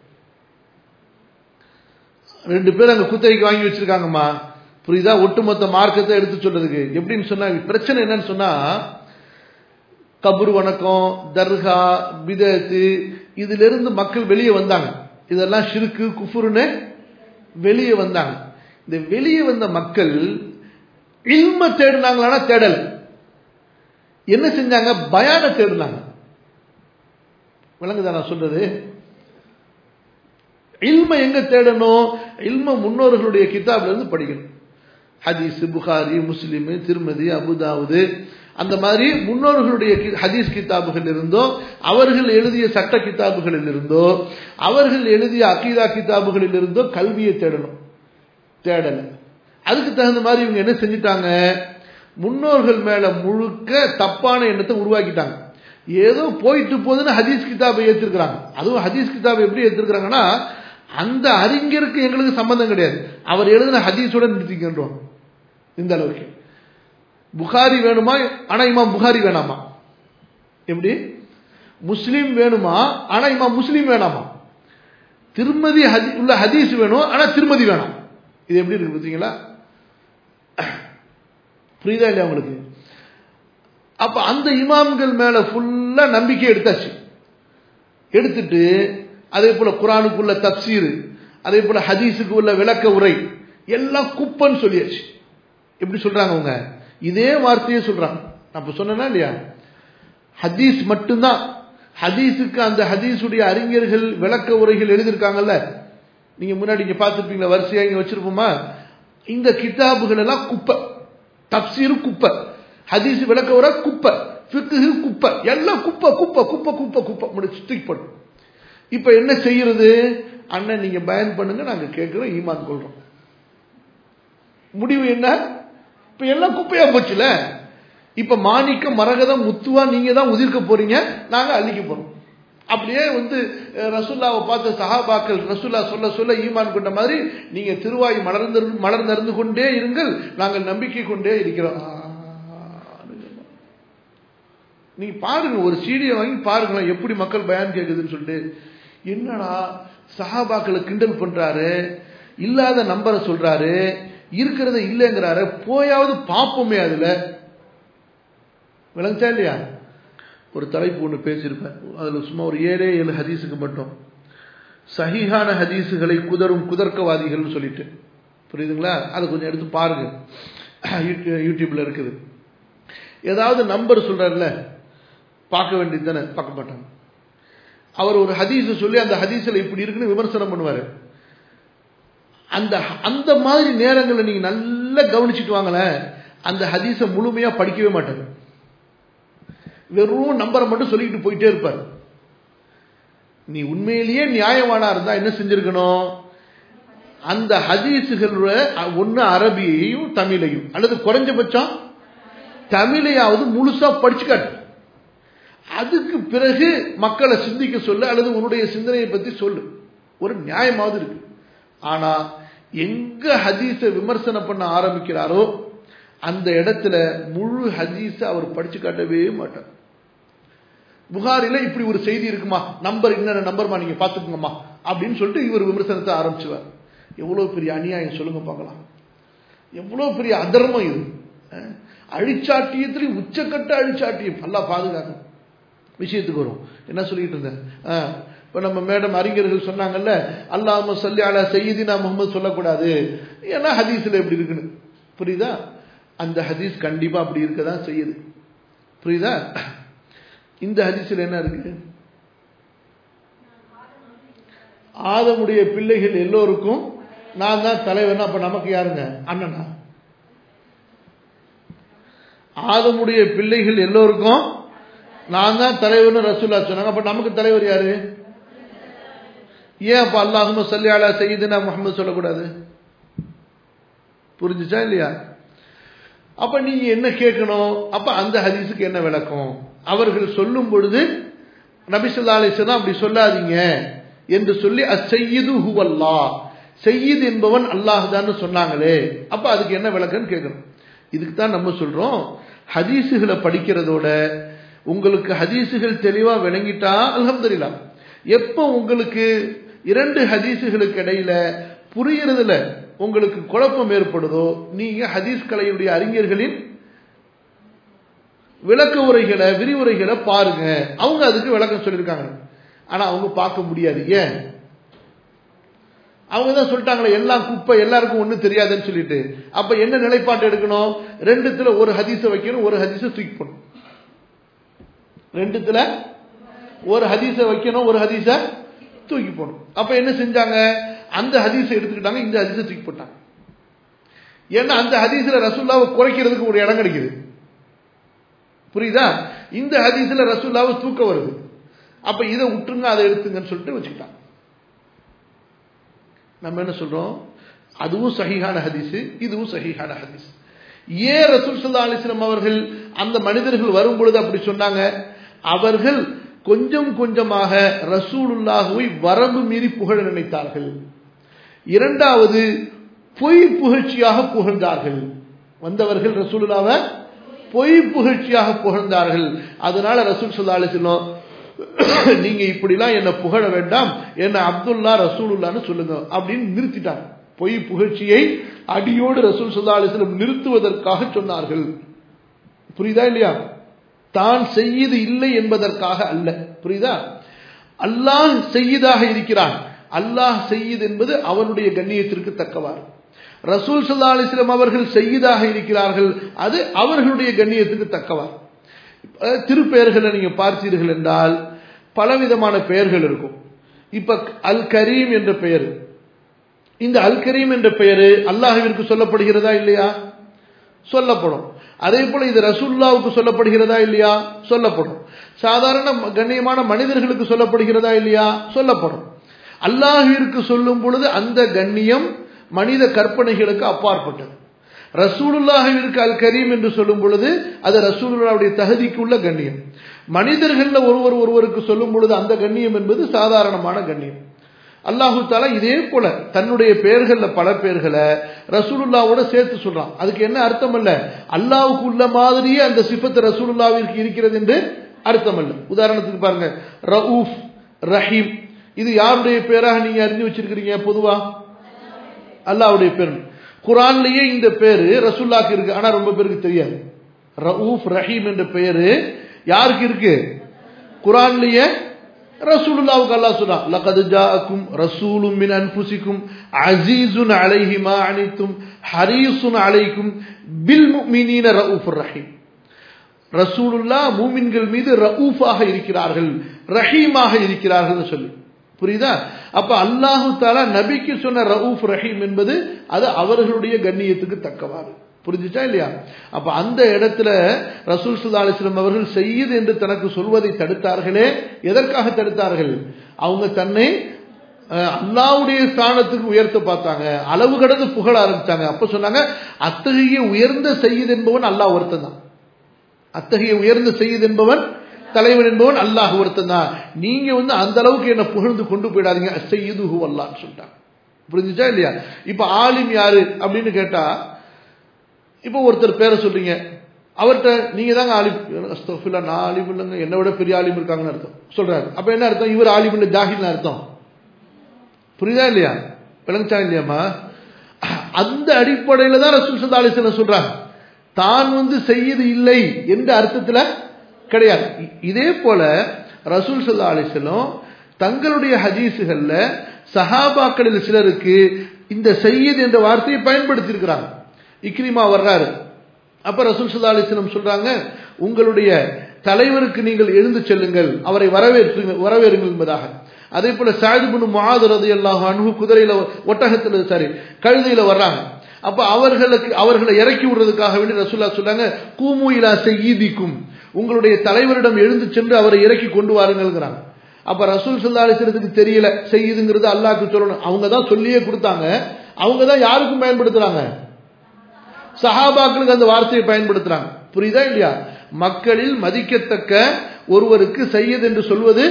ரெண்டு பேர் அங்க குத்தகைக்கு வாங்கி வச்சிருக்காங்கம்மா புரியுதா ஒட்டுமொத்த மார்க்கத்தை எடுத்து சொல்றதுக்கு எப்படின்னு சொன்னா பிரச்சனை என்னன்னு சொன்னா கபுர் வணக்கம் தர்கா பிதத்து இதுல இருந்து மக்கள் வெளியே வந்தாங்க இதெல்லாம் ஷிருக்கு குஃபுருன்னு வெளியே வந்தாங்க இந்த வெளியே வந்த மக்கள் இல்ம தேடினாங்களானா தேடல என்ன செஞ்சாங்க பயான தேடினாங்க விளங்குதா நான் சொல்றது இல்ம எங்க தேடணும் இல்ம முன்னோர்களுடைய கிதாப்ல இருந்து படிக்கணும் ஹதீஸ் புகாரி முஸ்லிம் திருமதி அபுதாவுது அந்த மாதிரி முன்னோர்களுடைய ஹதீஸ் கிதாபுகள் இருந்தோ அவர்கள் எழுதிய சட்ட கிதாபுகளில் இருந்தோ அவர்கள் எழுதிய அகீதா கிதாபுகளில் இருந்தோ கல்வியை தேடணும் தேடல அதுக்கு தகுந்த மாதிரி இவங்க என்ன செஞ்சிட்டாங்க முன்னோர்கள் மேல முழுக்க தப்பான எண்ணத்தை உருவாக்கிட்டாங்க ஏதோ போயிட்டு போகுதுன்னு ஹதீஸ் கிதாபை ஏற்றிருக்கிறாங்க அதுவும் ஹதீஸ் கிதாபை எப்படி ஏற்றிருக்கிறாங்கன்னா அந்த அறிஞருக்கு எங்களுக்கு சம்பந்தம் கிடையாது அவர் எழுதின ஹதீஸோட நிறுத்திக்கின்றோம் இந்த அளவுக்கு புகாரி வேணுமா ஆனா இமாம் புகாரி வேணாமா எப்படி முஸ்லீம் வேணுமா ஆனா இமாம் முஸ்லீம் வேணாமா திருமதி உள்ள ஹதீஸ் வேணும் ஆனா திருமதி வேணாம் இது எப்படி இருக்கு பார்த்தீங்களா புரியுதா இல்லையா உங்களுக்கு அப்ப அந்த இமாம்கள் மேல ஃபுல்லா நம்பிக்கை எடுத்தாச்சு எடுத்துட்டு அதே போல குரானுக்குள்ள தப்சீர் அதே போல ஹதீஸுக்கு உள்ள விளக்க உரை எல்லாம் குப்பன்னு சொல்லியாச்சு எப்படி சொல்றாங்க அவங்க இதே வார்த்தையே சொல்றாங்க நான் சொன்னா இல்லையா ஹதீஸ் மட்டும்தான் ஹதீஸுக்கு அந்த ஹதீஸுடைய அறிஞர்கள் விளக்க உரைகள் எழுதியிருக்காங்கல்ல நீங்க முன்னாடி இங்க பார்த்துருப்பீங்களா வரிசையா இங்க வச்சிருப்போமா இந்த கிதாபுகள் எல்லாம் குப்பை தப்சீரு குப்பை ஹதீஸ் விளக்க உரை குப்பை ஃபிக்கு குப்பை எல்லாம் குப்பை குப்பை குப்பை குப்பை குப்பை முடிச்சு தூக்கி போடும் இப்ப என்ன செய்யறது அண்ணன் நீங்க பயன் பண்ணுங்க நாங்க கேட்கிறோம் ஈமான் கொள்றோம் முடிவு என்ன இப்ப எல்லாம் குப்பையா போச்சுல இப்ப மாணிக்க மரகதம் முத்துவா நீங்க தான் உதிர்க்க போறீங்க நாங்க அள்ளிக்க போறோம் அப்படியே வந்து ரசுல்லாவை பார்த்த சஹாபாக்கள் ரசுல்லா சொல்ல சொல்ல ஈமான் கொண்ட மாதிரி நீங்க திருவாய் மலர்ந்து மலர்ந்தறிந்து கொண்டே இருங்கள் நாங்கள் நம்பிக்கை கொண்டே இருக்கிறோம் நீங்க பாருங்க ஒரு சீடியை வாங்கி பாருங்களேன் எப்படி மக்கள் பயன் கேட்குதுன்னு சொல்லிட்டு என்னடா சஹாபாக்களை கிண்டல் பண்றாரு இல்லாத நம்பரை சொல்றாரு இருக்கிறத இல்லைங்கிறாரு போயாவது பார்ப்போமே அதுல விளங்குச்சா இல்லையா ஒரு தலைப்பு ஒன்று பேசியிருப்பேன் அதில் சும்மா ஒரு ஏழே ஏழு ஹதீஸுக்கு மட்டும் சஹீஹான ஹதீஸுகளை குதரும் குதர்க்கவாதிகள்னு சொல்லிட்டு புரியுதுங்களா அதை கொஞ்சம் எடுத்து பாருங்க யூடியூப்ல இருக்குது ஏதாவது நம்பர் சொல்றாருல பார்க்க வேண்டியது தானே பார்க்க மாட்டாங்க அவர் ஒரு ஹதீஸை சொல்லி அந்த ஹதீஸில் இப்படி இருக்குன்னு விமர்சனம் பண்ணுவார் அந்த அந்த மாதிரி நேரங்களில் நீங்க நல்லா கவனிச்சுட்டு வாங்களேன் அந்த ஹதீஸை முழுமையா படிக்கவே மாட்டாங்க வெறும் நம்பரை மட்டும் சொல்லிக்கிட்டு போயிட்டே இருப்பார் நீ உண்மையிலேயே நியாயமானா இருந்தா என்ன செஞ்சிருக்கணும் அந்த ஹதீஸுகளோட ஒன்னு அரபியையும் தமிழையும் அல்லது குறைஞ்சபட்சம் தமிழையாவது முழுசா படிச்சு காட்டு அதுக்கு பிறகு மக்களை சிந்திக்க சொல்லு அல்லது உன்னுடைய சிந்தனையை பத்தி சொல்லு ஒரு நியாயமாவது இருக்கு ஆனா எங்க ஹதீஸ விமர்சனம் பண்ண ஆரம்பிக்கிறாரோ அந்த இடத்துல முழு ஹதீஸ அவர் படிச்சு காட்டவே மாட்டார் புகாரில இப்படி ஒரு செய்தி இருக்குமா நம்பர் என்னென்ன நம்பர்மா நீங்க பாத்துக்கோங்கம்மா அப்படின்னு சொல்லிட்டு இவர் விமர்சனத்தை ஆரம்பிச்சுவார் எவ்வளவு பெரிய அநியாயம் சொல்லுங்க பார்க்கலாம் எவ்வளவு பெரிய அதர்மம் இது அழிச்சாட்டியத்திலையும் உச்சக்கட்ட அழிச்சாட்டியம் நல்லா பாதுகாக்கும் விஷயத்துக்கு வரும் என்ன சொல்லிட்டு இருந்தேன் இப்ப நம்ம மேடம் அறிஞர்கள் சொன்னாங்கல்ல அல்லாம சொல்லி அலா செய்தினா முகமது சொல்லக்கூடாது ஏன்னா ஹதீஸ்ல எப்படி இருக்குன்னு புரியுதா அந்த ஹதீஸ் கண்டிப்பா அப்படி இருக்கதான் செய்யுது புரியுதா இந்த ஹதீஸ்ல என்ன இருக்கு ஆதமுடைய பிள்ளைகள் எல்லோருக்கும் நான் தான் தலைவன் அப்ப நமக்கு யாருங்க அண்ணனா ஆதமுடைய பிள்ளைகள் எல்லோருக்கும் நான் தான் தலைவர்னு ரசூல்லா சொன்னாங்க அப்ப நமக்கு தலைவர் யாரு ஏன் அப்ப அல்லாஹும சல்லியாலா செய்யுதுன்னா முகமது சொல்லக்கூடாது புரிஞ்சுச்சா இல்லையா அப்ப நீங்க என்ன கேட்கணும் அப்ப அந்த ஹதீஸுக்கு என்ன விளக்கம் அவர்கள் சொல்லும் பொழுது நபிசுல்லா அலிஸ்லாம் அப்படி சொல்லாதீங்க என்று சொல்லி அசையது ஹுவல்லா செய்யுது என்பவன் அல்லாஹ் சொன்னாங்களே அப்ப அதுக்கு என்ன விளக்கம்னு கேட்கணும் இதுக்கு தான் நம்ம சொல்றோம் ஹதீஸுகளை படிக்கிறதோட உங்களுக்கு ஹதீஸுகள் தெளிவா விளங்கிட்டா அலமதுல்லா எப்போ உங்களுக்கு இரண்டு ஹதீஸுகளுக்கு இடையில புரியறதுல உங்களுக்கு குழப்பம் ஏற்படுதோ நீங்க ஹதீஸ் கலையுடைய அறிஞர்களின் விளக்க உரைகளை விரிவுரைகளை பாருங்க அவங்க அதுக்கு விளக்கம் சொல்லியிருக்காங்க ஆனா அவங்க பார்க்க முடியாது ஏன் அவங்க தான் சொல்லிட்டாங்களே எல்லாம் குப்பை எல்லாருக்கும் ஒன்றும் தெரியாதுன்னு சொல்லிட்டு அப்ப என்ன நிலைப்பாட்டு எடுக்கணும் ரெண்டுத்துல ஒரு ஹதீஸை வைக்கணும் ஒரு ஹதீஸை தூக்கி போடணும் ரெண்டுத்துல ஒரு ஹதீஸ வைக்கணும் ஒரு ஹதீஸ தூக்கி போடணும் அப்ப என்ன செஞ்சாங்க அந்த ஹதீஸை எடுத்துக்கிட்டாங்க இந்த ஹதீஸை தூக்கி போட்டாங்க ஏன்னா அந்த ஹதீஸ்ல ரசூல்லாவை குறைக்கிறதுக்கு ஒரு இடம் கிடைக்குது புரியுதா இந்த ஹதீஸ்ல ரசூல்லாவை தூக்க வருது அப்ப இதை விட்டுருங்க அதை எடுத்துங்கன்னு சொல்லிட்டு வச்சுக்கிட்டாங்க நம்ம என்ன சொல்றோம் அதுவும் சகிஹான ஹதீஸ் இதுவும் சகிஹான ஹதீஸ் ஏன் ரசூல் சல்லா அலிஸ்லாம் அவர்கள் அந்த மனிதர்கள் வரும் பொழுது அப்படி சொன்னாங்க அவர்கள் கொஞ்சம் கொஞ்சமாக ரசூலுல்லாஹுவை வரம்பு மீறி புகழ நினைத்தார்கள் இரண்டாவது பொய் புகழ்ச்சியாக புகழ்ந்தார்கள் வந்தவர்கள் ரசூலுல்லாவை பொய் புகழ்ச்சியாக புகழ்ந்தார்கள் அதனால ரசூல் சல்லா அலிஸ்லாம் நீங்க இப்படிலாம் என்ன புகழ வேண்டாம் என்ன அப்துல்லா ரசூலுல்லான்னு சொல்லுங்க அப்படின்னு நிறுத்திட்டாங்க பொய் புகழ்ச்சியை அடியோடு ரசூல் சல்லா அலிஸ்லம் நிறுத்துவதற்காக சொன்னார்கள் புரியுதா இல்லையா தான் செய்யது இல்லை என்பதற்காக அல்ல புரியுதா அல்லாஹ் செய்யதாக இருக்கிறான் அல்லாஹ் செய்யுது என்பது அவனுடைய கண்ணியத்திற்கு தக்கவாறு ரசூல் சல்லா அலிஸ்லாம் அவர்கள் செய்யதாக இருக்கிறார்கள் அது அவர்களுடைய கண்ணியத்துக்கு தக்கவாறு திருப்பெயர்களை நீங்க பார்த்தீர்கள் என்றால் பலவிதமான பெயர்கள் இருக்கும் இப்ப அல் கரீம் என்ற பெயர் இந்த அல் கரீம் என்ற பெயரு அல்லாஹுவிற்கு சொல்லப்படுகிறதா இல்லையா சொல்லப்படும் அதே போல இது ரசூல்லாவுக்கு சொல்லப்படுகிறதா இல்லையா சொல்லப்படும் சாதாரண கண்ணியமான மனிதர்களுக்கு சொல்லப்படுகிறதா இல்லையா சொல்லப்படும் அல்லாஹிற்கு சொல்லும் பொழுது அந்த கண்ணியம் மனித கற்பனைகளுக்கு அப்பாற்பட்டது ரசூலுல்லாஹிற்கு அல் கரீம் என்று சொல்லும் பொழுது அது ரசூலுல்லாவுடைய தகுதிக்கு உள்ள கண்ணியம் மனிதர்கள்ல ஒருவர் ஒருவருக்கு சொல்லும் பொழுது அந்த கண்ணியம் என்பது சாதாரணமான கண்ணியம் அல்லாஹு தாலா இதே போல தன்னுடைய பெயர்கள்ல பல பேர்களை ரசூலுல்லாவோட சேர்த்து சொல்றான் அதுக்கு என்ன அர்த்தம் அல்ல அல்லாவுக்கு உள்ள மாதிரியே அந்த சிபத்து ரசூலுல்லாவிற்கு இருக்கிறது என்று அர்த்தம் அல்ல உதாரணத்துக்கு பாருங்க ரவுஃப் ரஹீம் இது யாருடைய பேராக நீங்க அறிஞ்சு வச்சிருக்கிறீங்க பொதுவா அல்லாவுடைய பேர் குரான்லயே இந்த பேரு ரசூல்லாக்கு இருக்கு ஆனா ரொம்ப பேருக்கு தெரியாது ரவுஃப் ரஹீம் என்ற பெயரு யாருக்கு இருக்கு குரான்லயே ரசூலுல்லாவுக்கு அல்லாஹ் சொல்றான் லகத் ஜாஅக்கும் ரசூலும் மின் அன்ஃபுசிக்கும் அஸீஸுன் அலைஹி மா அனித்தும் ஹரீஸுன் அலைக்கும் பில் முஃமினீன ரவுஃபுர் ரஹீம் ரசூலுல்லா மூமின்கள் மீது ரவுஃபாக இருக்கிறார்கள் ரஹீமாக இருக்கிறார்கள் சொல்லி புரியுதா அப்ப அல்லாஹு தாலா நபிக்கு சொன்ன ரவுஃப் ரஹீம் என்பது அது அவர்களுடைய கண்ணியத்துக்கு தக்கவாறு புரிஞ்சுச்சா இல்லையா அப்ப அந்த இடத்துல ரசூல் சுல்லா அலிஸ்லம் அவர்கள் செய்யுது என்று தனக்கு சொல்வதை தடுத்தார்களே எதற்காக தடுத்தார்கள் அவங்க தன்னை அல்லாவுடைய ஸ்தானத்துக்கு உயர்த்த பார்த்தாங்க அளவு கடந்து புகழ ஆரம்பிச்சாங்க அப்ப சொன்னாங்க அத்தகைய உயர்ந்த செய்யுது என்பவன் அல்லாஹ் ஒருத்தன் தான் அத்தகைய உயர்ந்த செய்யுது என்பவன் தலைவன் என்பவன் அல்லாஹ் ஒருத்தன் தான் நீங்க வந்து அந்த அளவுக்கு என்ன புகழ்ந்து கொண்டு போயிடாதீங்க செய்யுது ஹூ அல்லான்னு சொல்லிட்டாங்க புரிஞ்சுச்சா இல்லையா இப்ப ஆலிம் யாரு அப்படின்னு கேட்டா இப்போ ஒருத்தர் பேரை சொல்றீங்க அவர்கிட்ட நீங்க தாங்க ஆலிம் அஸ்தஃபில்லா நான் ஆலிம் இல்லைங்க என்னை விட பெரிய ஆலிம் இருக்காங்கன்னு அர்த்தம் சொல்றாரு அப்ப என்ன அர்த்தம் இவர் ஆலிம் இல்லை ஜாகில்னு அர்த்தம் புரியுதா இல்லையா விளங்குச்சா இல்லையாமா அந்த அடிப்படையில தான் ரசூல் சல்லா அலிஸ்லாம் சொல்றாங்க தான் வந்து செய்யது இல்லை என்ற அர்த்தத்துல கிடையாது இதே போல ரசூல் சல்லா அலிஸ்லம் தங்களுடைய ஹதீஸுகள்ல சஹாபாக்களில் சிலருக்கு இந்த செய்யது என்ற வார்த்தையை பயன்படுத்தி இருக்கிறாங்க இக்ரிமா வர்றாரு அப்ப ரசூல் சல்லா அலிஸ்லம் சொல்றாங்க உங்களுடைய தலைவருக்கு நீங்கள் எழுந்து செல்லுங்கள் அவரை வரவேற்று வரவேறுங்கள் என்பதாக அதே போல சாதிபுனு மாதுரது எல்லாம் அணுகு குதிரையில ஒட்டகத்துல சாரி கழுதையில வர்றாங்க அப்ப அவர்களுக்கு அவர்களை இறக்கி விடுறதுக்காக வேண்டி ரசூல்லா சொல்றாங்க கூமு இலா செய்யீதிக்கும் உங்களுடைய தலைவரிடம் எழுந்து சென்று அவரை இறக்கி கொண்டு வாருங்கள்ங்கிறாங்க அப்ப ரசூல் சல்லா அலிஸ்லத்துக்கு தெரியல செய்யுதுங்கிறது அல்லாக்கு சொல்லணும் அவங்க தான் சொல்லியே கொடுத்தாங்க அவங்க தான் யாருக்கும் பயன்படுத்துறாங்க சஹாபாக்களுக்கு அந்த வார்த்தையை பயன்படுத்துறாங்க புரியுதா இல்லையா மக்களில் மதிக்கத்தக்க ஒருவருக்கு செய்யது என்று சொல்வது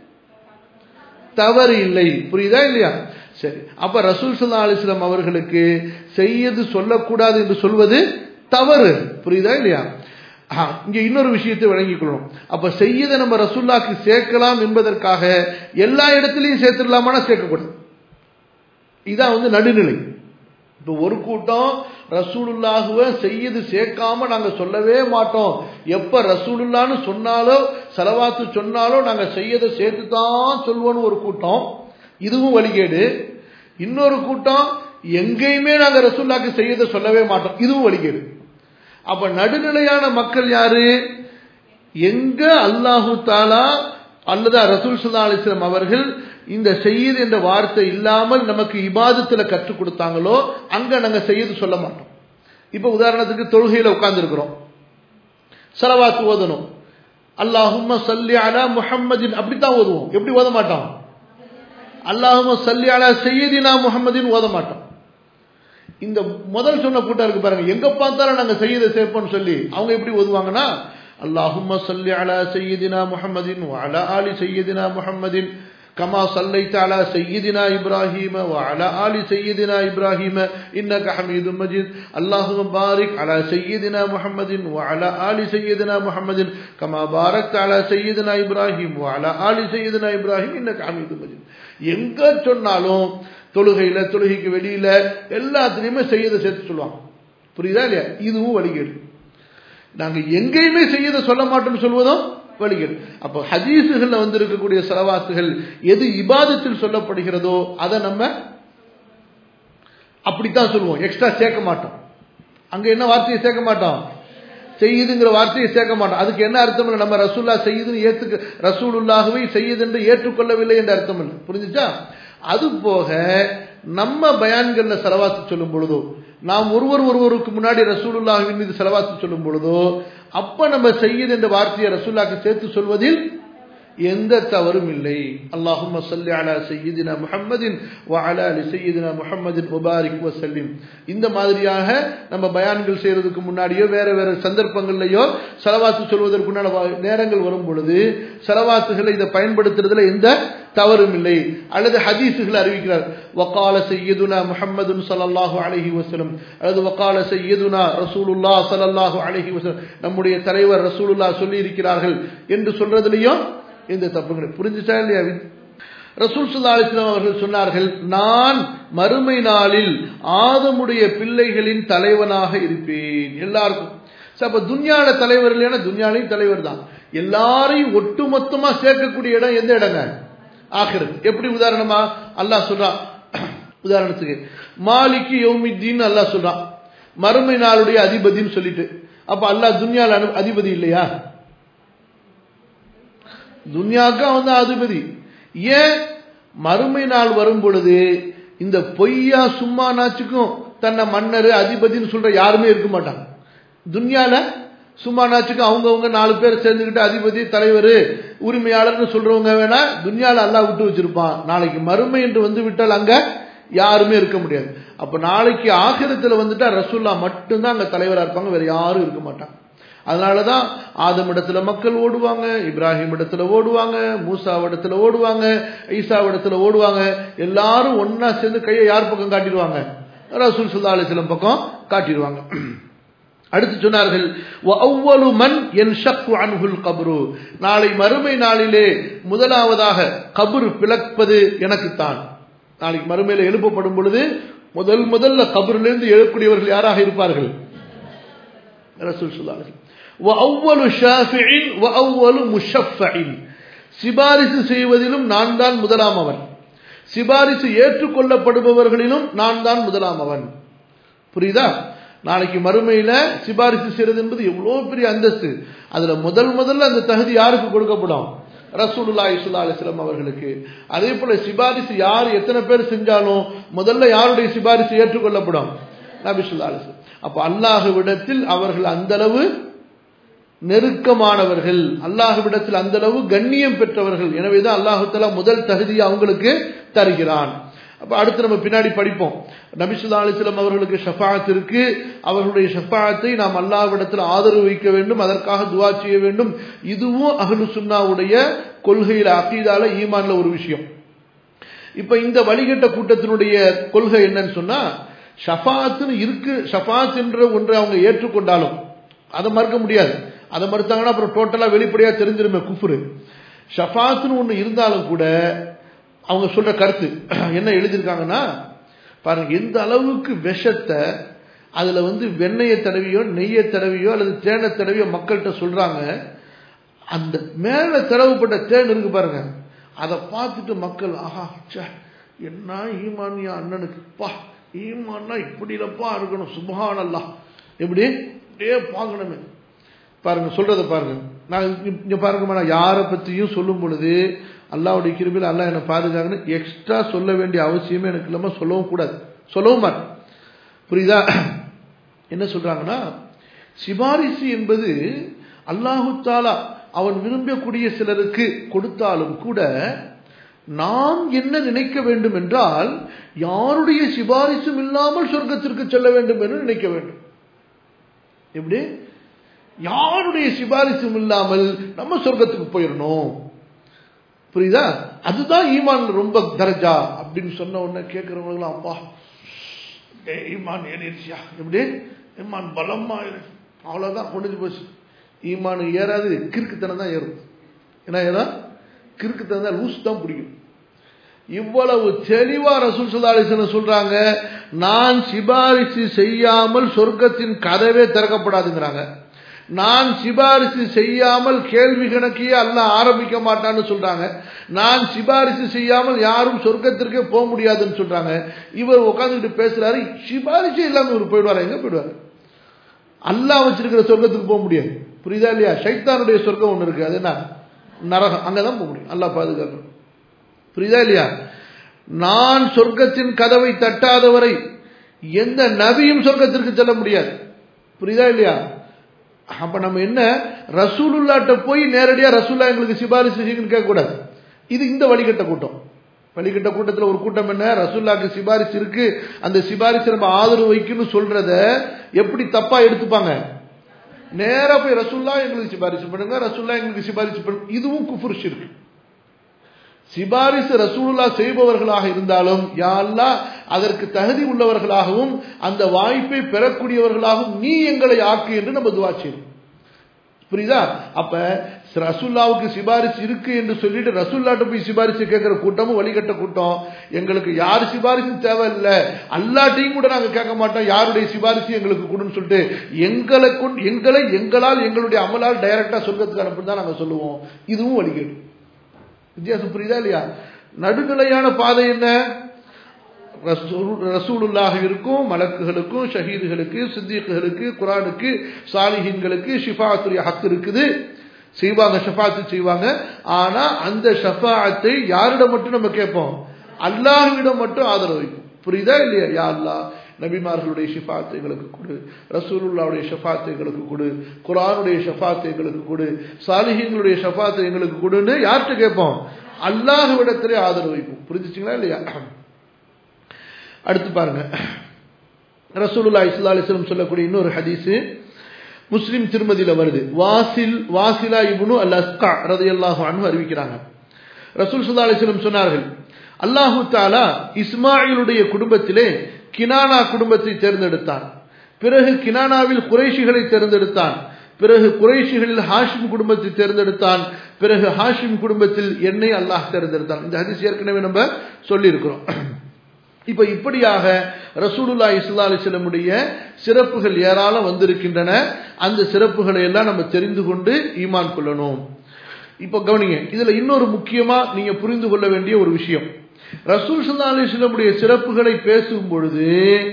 தவறு இல்லை புரியுதா இல்லையா சரி அப்ப ரசூல் சல்லா அலிஸ்லாம் அவர்களுக்கு செய்யது சொல்லக்கூடாது என்று சொல்வது தவறு புரியுதா இல்லையா இங்க இன்னொரு விஷயத்தை வழங்கிக் கொள்ளணும் அப்ப செய்யதை நம்ம ரசூல்லாக்கு சேர்க்கலாம் என்பதற்காக எல்லா இடத்துலையும் சேர்த்துடலாமானா சேர்க்கக்கூடாது இதான் வந்து நடுநிலை இப்போ ஒரு கூட்டம் ரசூலுல்லாஹுவ செய்யது சேர்க்காம நாங்க சொல்லவே மாட்டோம் எப்ப ரசூலுல்லான்னு சொன்னாலோ செலவாத்து சொன்னாலோ நாங்க செய்யதை சேர்த்து தான் சொல்வோன்னு ஒரு கூட்டம் இதுவும் வழிகேடு இன்னொரு கூட்டம் எங்கேயுமே நாங்க ரசூல்லாக்கு செய்யதை சொல்லவே மாட்டோம் இதுவும் வழிகேடு அப்ப நடுநிலையான மக்கள் யாரு எங்க அல்லாஹு தாலா அல்லது ரசூல் சுல்லா அலிஸ்லாம் அவர்கள் இந்த செய்யுது என்ற வார்த்தை இல்லாமல் நமக்கு இபாதத்துல கற்றுக் கொடுத்தாங்களோ அங்க நாங்க செய்யுது சொல்ல மாட்டோம் இப்ப உதாரணத்துக்கு தொழுகையில உட்கார்ந்து இருக்கிறோம் செலவாத்து ஓதணும் அல்லாஹும்ம சல்லி அலா முஹம்மதின் அப்படித்தான் ஓதுவோம் எப்படி ஓத மாட்டோம் அல்லாஹும்ம சல்லி அலா செய்யதினா முஹம்மதின் ஓத மாட்டோம் இந்த முதல் சொன்ன கூட்டம் இருக்கு பாருங்க எங்க பார்த்தாலும் நாங்க செய்யதை சேர்ப்போம்னு சொல்லி அவங்க எப்படி ஓதுவாங்கன்னா அல்லாஹும்ம சல்லி அலா சையதினா முஹம்மதின் அலா ஆலி சையதினா முஹம்மதின் كما صليت على سيدنا إبراهيم وعلى آل سيدنا إبراهيم إنك حميد مجيد اللهم بارك على سيدنا محمد وعلى آل سيدنا محمد كما باركت على سيدنا إبراهيم وعلى آل سيدنا إبراهيم إنك حميد مجيد எங்க சொன்னாலும் தொழுகையில தொழுகைக்கு வெளியில எல்லாத்துலயுமே செய்யதை சேர்த்து சொல்லுவாங்க புரியுதா இல்லையா இதுவும் வழிகேடு நாங்க எங்கேயுமே செய்யதை சொல்ல மாட்டோம்னு சொல்வதும் வழிகள் அப்போ ஹதீசுகள்ல வந்து இருக்கக்கூடிய செலவாத்துகள் எது இபாதத்தில் சொல்லப்படுகிறதோ அதை நம்ம அப்படித்தான் சொல்லுவோம் எக்ஸ்ட்ரா சேர்க்க மாட்டோம் அங்க என்ன வார்த்தையை சேர்க்க மாட்டோம் செய்யுதுங்கிற வார்த்தையை சேர்க்க மாட்டோம் அதுக்கு என்ன அர்த்தம் இல்லை நம்ம ரசூல்லா செய்யுதுன்னு ஏத்துக்க ரசூலுல்லாகவே செய்யுது என்று ஏற்றுக்கொள்ளவில்லை என்ற அர்த்தம் இல்லை புரிஞ்சுச்சா அது போக நம்ம பயான்கள்ல செலவாத்து சொல்லும் பொழுதோ நாம் ஒருவர் ஒருவருக்கு முன்னாடி ரசூலுல்லாஹின் மீது செலவாத்து சொல்லும் பொழுதோ அப்ப நம்ம செய்யுது என்ற வார்த்தையை ரசூல்லாக்கு சேர்த்து சொல்வதில் எந்த தவறும் இல்லை அல்லாஹும் சல்லி அலா சையீதினா முஹம்மதின் வ அலா அலி சையீதினா முஹம்மதின் முபாரிக் வசல்லிம் இந்த மாதிரியாக நம்ம பயான்கள் செய்யறதுக்கு முன்னாடியோ வேற வேற சந்தர்ப்பங்கள்லையோ செலவாத்து சொல்வதற்குண்டான வா- நேரங்கள் வரும் பொழுது செலவாத்துகளை இதை பயன்படுத்துறதுல எந்த தவறும் இல்லை அல்லது ஹதீஸுகள் அறிவிக்கிறார் வக்கால சையதுனா முஹம்மதுன் ஸல்லல்லாஹு அலைஹி வஸல்லம் அல்லது வக்கால சையதுனா ரசூலுல்லாஹ் ஸல்லல்லாஹு அலைஹி வஸல்லம் நம்முடைய தலைவர் ரசூலுல்லாஹ் சொல்லி இருக்கிறார்கள் என்று சொல்றதுலயும் எந்த தப்பும் கிடையாது புரிஞ்சுச்சா இல்லையா ரசூல் சுல்லா அலிஸ்லாம் அவர்கள் சொன்னார்கள் நான் மறுமை நாளில் ஆதமுடைய பிள்ளைகளின் தலைவனாக இருப்பேன் எல்லாருக்கும் சரி, அப்ப துன்யால தலைவர் இல்லைன்னா துன்யாலையும் தலைவர் தான் எல்லாரையும் ஒட்டுமொத்தமா சேர்க்கக்கூடிய இடம் எந்த இடங்க ஆகிறது எப்படி உதாரணமா அல்லாஹ் சொல்றான் உதாரணத்துக்கு மாலிக்கு யௌமித்தீன் அல்லாஹ் சொல்றான் மறுமை நாளுடைய அதிபதின்னு சொல்லிட்டு அப்ப அல்லாஹ் துன்யால அனு- அதிபதி இல்லையா துன்யாவுக்கு அவன் தான் அதிபதி ஏன் மறுமை நாள் வரும் பொழுது இந்த பொய்யா சும்மா நாச்சுக்கும் தன்னை மன்னர் அதிபதின்னு சொல்ற யாருமே இருக்க மாட்டாங்க துன்யால சும்மா நாச்சுக்கும் அவங்கவங்க நாலு பேர் சேர்ந்துக்கிட்டு அதிபதி தலைவர் உரிமையாளர்னு சொல்றவங்க வேணா துன்யால அல்லாஹ் விட்டு வச்சிருப்பான் நாளைக்கு மறுமை என்று வந்து விட்டால் அங்க யாருமே இருக்க முடியாது அப்ப நாளைக்கு ஆகிரத்துல வந்துட்டா ரசூல்லா மட்டும்தான் அங்க தலைவரா இருப்பாங்க வேற யாரும் இருக்க மாட்டாங்க அதனாலதான் ஆதம் இடத்துல மக்கள் ஓடுவாங்க இப்ராஹிம் இடத்துல ஓடுவாங்க மூசா இடத்துல ஓடுவாங்க ஈசா இடத்துல ஓடுவாங்க எல்லாரும் ஒன்னா சேர்ந்து கையை யார் பக்கம் காட்டிடுவாங்க ரசூல் சுல்லா அலிஸ்லம் பக்கம் காட்டிடுவாங்க அடுத்து சொன்னார்கள் "வஅவ்வலு மன் யன்ஷக்கு அன்ஹுல் கப்ரு நாளை மறுமை நாளிலே முதலாவதாக கபர் பிளப்பது எனக்குத்தான் நாளைக்கு மறுமையில எழுப்பப்படும் பொழுது முதல் முதல்ல கபரிலிருந்து எழக்கூடியவர்கள் யாராக இருப்பார்கள் ரசூல் ஸல்லல்லாஹு அலைஹி வஸல்லம் وأول شافع وأول مشفع சிபாரிசு செய்வதிலும் நான் தான் முதலாம் அவன் சிபாரிசு ஏற்றுக்கொள்ளப்படுபவர்களிலும் நான் தான் முதலாம் அவன் புரியுதா நாளைக்கு மறுமையில சிபாரிசு செய்யறது என்பது எவ்வளவு பெரிய அந்தஸ்து அதுல முதல் முதல்ல அந்த தகுதி யாருக்கு கொடுக்கப்படும் ரசூலுல்லாஹி ஸல்லல்லாஹு அலைஹி வஸல்லம் அவர்களுக்கு அதே போல சிபாரிசு யார் எத்தனை பேர் செஞ்சாலும் முதல்ல யாருடைய சிபாரிசு ஏற்றுக்கொள்ளப்படும் நபி ஸல்லல்லாஹு அலைஹி வஸல்லம் அப்ப அல்லாஹ்விடத்தில் அவர்கள் அந்த அளவு நெருக்கமானவர்கள் அல்லாஹ்விடத்தில் அந்த அளவு கண்ணியம் பெற்றவர்கள் எனவேதான் அல்லாஹு தஆலா முதல் தகுதியை அவங்களுக்கு தருகிறான் அப்ப அடுத்து நம்ம பின்னாடி படிப்போம் நபிசுல்லா அலிஸ்லாம் அவர்களுக்கு ஷஃபாத் இருக்கு அவர்களுடைய ஷஃபாத்தை நாம் அல்லாஹ்விடத்தில் ஆதரவு வைக்க வேண்டும் அதற்காக துவா செய்ய வேண்டும் இதுவும் அஹ்லு சுன்னாவுடைய கொள்கையில அகீதால ஈமான்ல ஒரு விஷயம் இப்ப இந்த வழிகட்ட கூட்டத்தினுடைய கொள்கை என்னன்னு சொன்னா ஷஃபாத்துன்னு இருக்கு ஷஃபாத் என்ற ஒன்றை அவங்க ஏற்றுக்கொண்டாலும் அதை மறுக்க முடியாது அதை மறுத்தாங்கன்னா அப்புறம் டோட்டலா வெளிப்படையா தெரிஞ்சிருமே குஃபுரு ஷஃபாத்துன்னு ஒன்று இருந்தாலும் கூட அவங்க சொல்ற கருத்து என்ன எழுதியிருக்காங்கன்னா பாருங்க எந்த அளவுக்கு விஷத்தை அதுல வந்து வெண்ணெயை தடவியோ நெய்யை தடவியோ அல்லது தேனை தடவியோ மக்கள்கிட்ட சொல்றாங்க அந்த மேல தடவப்பட்ட தேன் இருக்கு பாருங்க அதை பார்த்துட்டு மக்கள் ஆஹா ச்சே என்ன ஈமானியா அண்ணனுக்கு பா ஈமான்னா இப்படி இல்லப்பா இருக்கணும் சுபஹான் அல்லாஹ் எப்படி அப்படியே பார்க்கணுமே பாருங்க சொல்றத பாருங்க நான் இங்க- இங்க பாருங்க நான் யாரை பத்தியும் சொல்லும் பொழுது அல்லாவுடைய கிருபையில் அல்லாஹ் என்ன பாதுகாக்கணும் எக்ஸ்ட்ரா சொல்ல வேண்டிய அவசியமே எனக்கு இல்லாம சொல்லவும் கூடாது சொல்லவும் மாட்டேன் புரியுதா என்ன சொல்றாங்கன்னா சிபாரிசு என்பது அல்லாஹு தாலா அவன் விரும்பக்கூடிய சிலருக்கு கொடுத்தாலும் கூட நாம் என்ன நினைக்க வேண்டும் என்றால் யாருடைய சிபாரிசும் இல்லாமல் சொர்க்கத்திற்கு செல்ல வேண்டும் என்று நினைக்க வேண்டும் எப்படி யாருடைய சிபாரிசும் இல்லாமல் நம்ம சொர்க்கத்துக்கு போயிடணும் புரியுதா அதுதான் ஈமான் ரொம்ப தரஜா அப்படின்னு சொன்ன உடனே கேட்கிறவங்களும் அப்பா டேய், ஈமான் ஏறிடுச்சியா எப்படி ஈமான் பலமா ஏறு. அவ்வளவுதான் முடிஞ்சு போச்சு ஈமான் ஏறாது கிறுக்குத்தனம் தான் ஏறும் என்ன ஏதா கிறுக்குத்தனம் தான் லூஸ் தான் பிடிக்கும் இவ்வளவு தெளிவா ரசூல் சல்லாஹ் சொல்றாங்க நான் சிபாரிசு செய்யாமல் சொர்க்கத்தின் கதவே திறக்கப்படாதுங்கிறாங்க நான் சிபாரிசு செய்யாமல் கேள்வி கணக்கையே அல்லாஹ் ஆரம்பிக்க மாட்டான்னு சொல்றாங்க நான் சிபாரிசு செய்யாமல் யாரும் சொர்க்கத்திற்கே போக முடியாதுன்னு சொல்றாங்க இவர் உட்காந்துக்கிட்டு பேசுறாரு சிபாரிசு இல்லாம இவர் போயிடுவாரு எங்க போயிடுவாரு அல்லாஹ் வச்சிருக்கிற சொர்க்கத்துக்கு போக முடியாது புரியுதா இல்லையா சைத்தானுடைய சொர்க்கம் ஒண்ணு இருக்கு அது என்ன நரகம் அங்கதான் போக முடியும் அல்லாஹ் பாதுகாக்கணும் புரியுதா இல்லையா நான் சொர்க்கத்தின் கதவை தட்டாதவரை எந்த நபியும் சொர்க்கத்திற்கு செல்ல முடியாது புரியுதா இல்லையா அப்ப நம்ம என்ன ரசூலுல்லாட்ட போய் நேரடியா ரசூல்லா எங்களுக்கு சிபாரிசு செய்யுங்கன்னு கேட்கக்கூடாது இது இந்த வழிகட்ட கூட்டம் வழிகட்ட கூட்டத்தில் ஒரு கூட்டம் என்ன ரசூல்லாக்கு சிபாரிசு இருக்கு அந்த சிபாரிசு நம்ம ஆதரவு வைக்கணும்னு சொல்றத எப்படி தப்பா எடுத்துப்பாங்க நேரா போய் ரசூல்லா எங்களுக்கு சிபாரிசு பண்ணுங்க ரசூல்லா எங்களுக்கு சிபாரிசு பண்ணுங்க இதுவும் குஃபுர் ஷிர்க் சிபாரிசு ரசூலுல்லா செய்பவர்களாக இருந்தாலும் யாழ்லா அதற்கு தகுதி உள்ளவர்களாகவும் அந்த வாய்ப்பை பெறக்கூடியவர்களாகவும் நீ எங்களை ஆக்கு என்று நம்ம துவா செய்யணும் புரியுதா அப்ப ரசுல்லாவுக்கு சிபாரிசு இருக்கு என்று சொல்லிட்டு ரசுல்லாட்ட போய் சிபாரிசு கேட்கிற கூட்டமும் வழிகட்ட கூட்டம் எங்களுக்கு யார் சிபாரிசும் தேவையில்லை அல்லாட்டையும் கூட நாங்க கேட்க மாட்டோம் யாருடைய சிபாரிசு எங்களுக்கு கொடுன்னு சொல்லிட்டு எங்களை கொண்டு எங்களை எங்களால் எங்களுடைய அமலால் டைரக்டா சொர்க்கத்துக்கு அனுப்புன்னு தான் நாங்க சொல்லுவோம் இதுவும் வழிகேடு வித்தியாசம் புரியுதா இல்லையா நடுநிலையான பாதை என்ன ரசூலுல்லாக இருக்கும் மலக்குகளுக்கும் ஷஹீதுகளுக்கு சித்திகளுக்கு குரானுக்கு சாலிஹின்களுக்கு ஷிஃபாத்துடைய ஹக்கு இருக்குது செய்வாங்க ஷஃபாத்து செய்வாங்க ஆனா அந்த ஷஃபாத்தை யாரிடம் மட்டும் நம்ம கேட்போம் அல்லாஹ்விடம் மட்டும் ஆதரவு வைப்போம் புரியுதா இல்லையா யா அல்லா நபிமார்களுடைய ஷிஃபாத்தை எங்களுக்கு கொடு ரசூலுல்லாவுடைய ஷஃபாத்தை எங்களுக்கு கொடு குரானுடைய ஷஃபாத்தை எங்களுக்கு கொடு சாலிஹிங்களுடைய ஷஃபாத்தை எங்களுக்கு கொடுன்னு யார்கிட்ட கேட்போம் அல்லாஹ்விடத்திலே ஆதரவு வைப்போம் புரிஞ்சுச்சிங்களா இல்லையா அடுத்து பாருங்க ரசூலுல்லா இஸ்லா அலிஸ்லம் சொல்லக்கூடிய இன்னொரு ஹதீஸு முஸ்லிம் திருமதியில வருது வாசில் வாசிலா இபுனு அல் அஸ்கா ரதையல்லாஹு அனு அறிவிக்கிறாங்க ரசூல் சுல்லா அலிஸ்லம் சொன்னார்கள் அல்லாஹு தாலா இஸ்மாயிலுடைய குடும்பத்திலே கினானா குடும்பத்தை தேர்ந்தெடுத்தான் பிறகு கினானாவில் குறைஷிகளை தேர்ந்தெடுத்தான் பிறகு குறைஷிகளில் ஹாஷிம் குடும்பத்தை தேர்ந்தெடுத்தான் பிறகு ஹாஷிம் குடும்பத்தில் என்னை அல்லாஹ் தேர்ந்தெடுத்தான் இந்த ஹதீஸ் ஏற்கனவே நம்ம சொல்லியிருக்கிறோம் இப்ப இப்படியாக ரசூலுல்லா இஸ்லா அலிஸ்லமுடைய சிறப்புகள் ஏராளம் வந்திருக்கின்றன அந்த சிறப்புகளை எல்லாம் நம்ம தெரிந்து கொண்டு ஈமான் கொள்ளணும் இப்ப கவனிங்க இதுல இன்னொரு முக்கியமா நீங்க புரிந்து கொள்ள வேண்டிய ஒரு விஷயம் ரசூல் சல்லா அலிஸ்லமுடைய சிறப்புகளை பேசும் பொழுது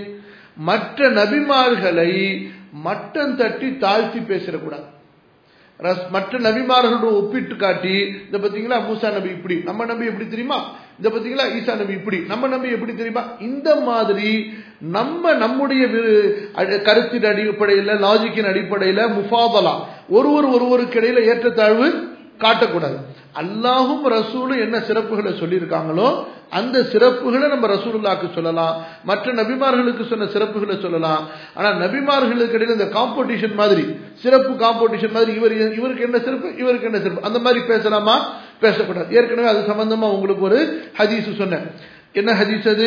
மற்ற நபிமார்களை மட்டம் தட்டி தாழ்த்தி பேசிடக்கூடாது மற்ற நபிமார்களோட ஒப்பிட்டு காட்டி இந்த பார்த்தீங்களா மூசா நபி இப்படி நம்ம நபி எப்படி தெரியுமா இந்த பார்த்தீங்களா ஈசா நபி இப்படி நம்ம நபி எப்படி தெரியுமா இந்த மாதிரி நம்ம நம்முடைய கருத்தின் அடிப்படையில் லாஜிக்கின் அடிப்படையில் முஃபாதலா ஒருவர் ஒருவருக்கு இடையில ஏற்றத்தாழ்வு காட்டக்கூடாது அல்லாஹும் ரசூலும் என்ன சிறப்புகளை சொல்லியிருக்காங்களோ அந்த சிறப்புகளை நம்ம ரசூலுல்லாக்கு சொல்லலாம் மற்ற நபிமார்களுக்கு சொன்ன சிறப்புகளை சொல்லலாம் ஆனா நபிமார்களுக்கு இடையில இந்த காம்படிஷன் மாதிரி சிறப்பு காம்படிஷன் மாதிரி இவர் இவருக்கு என்ன சிறப்பு இவருக்கு என்ன சிறப்பு அந்த மாதிரி பேசலாமா பேசக்கூடாது ஏற்கனவே அது சம்பந்தமா உங்களுக்கு ஒரு ஹதீஸ் சொன்னேன் என்ன ஹதீஸ் அது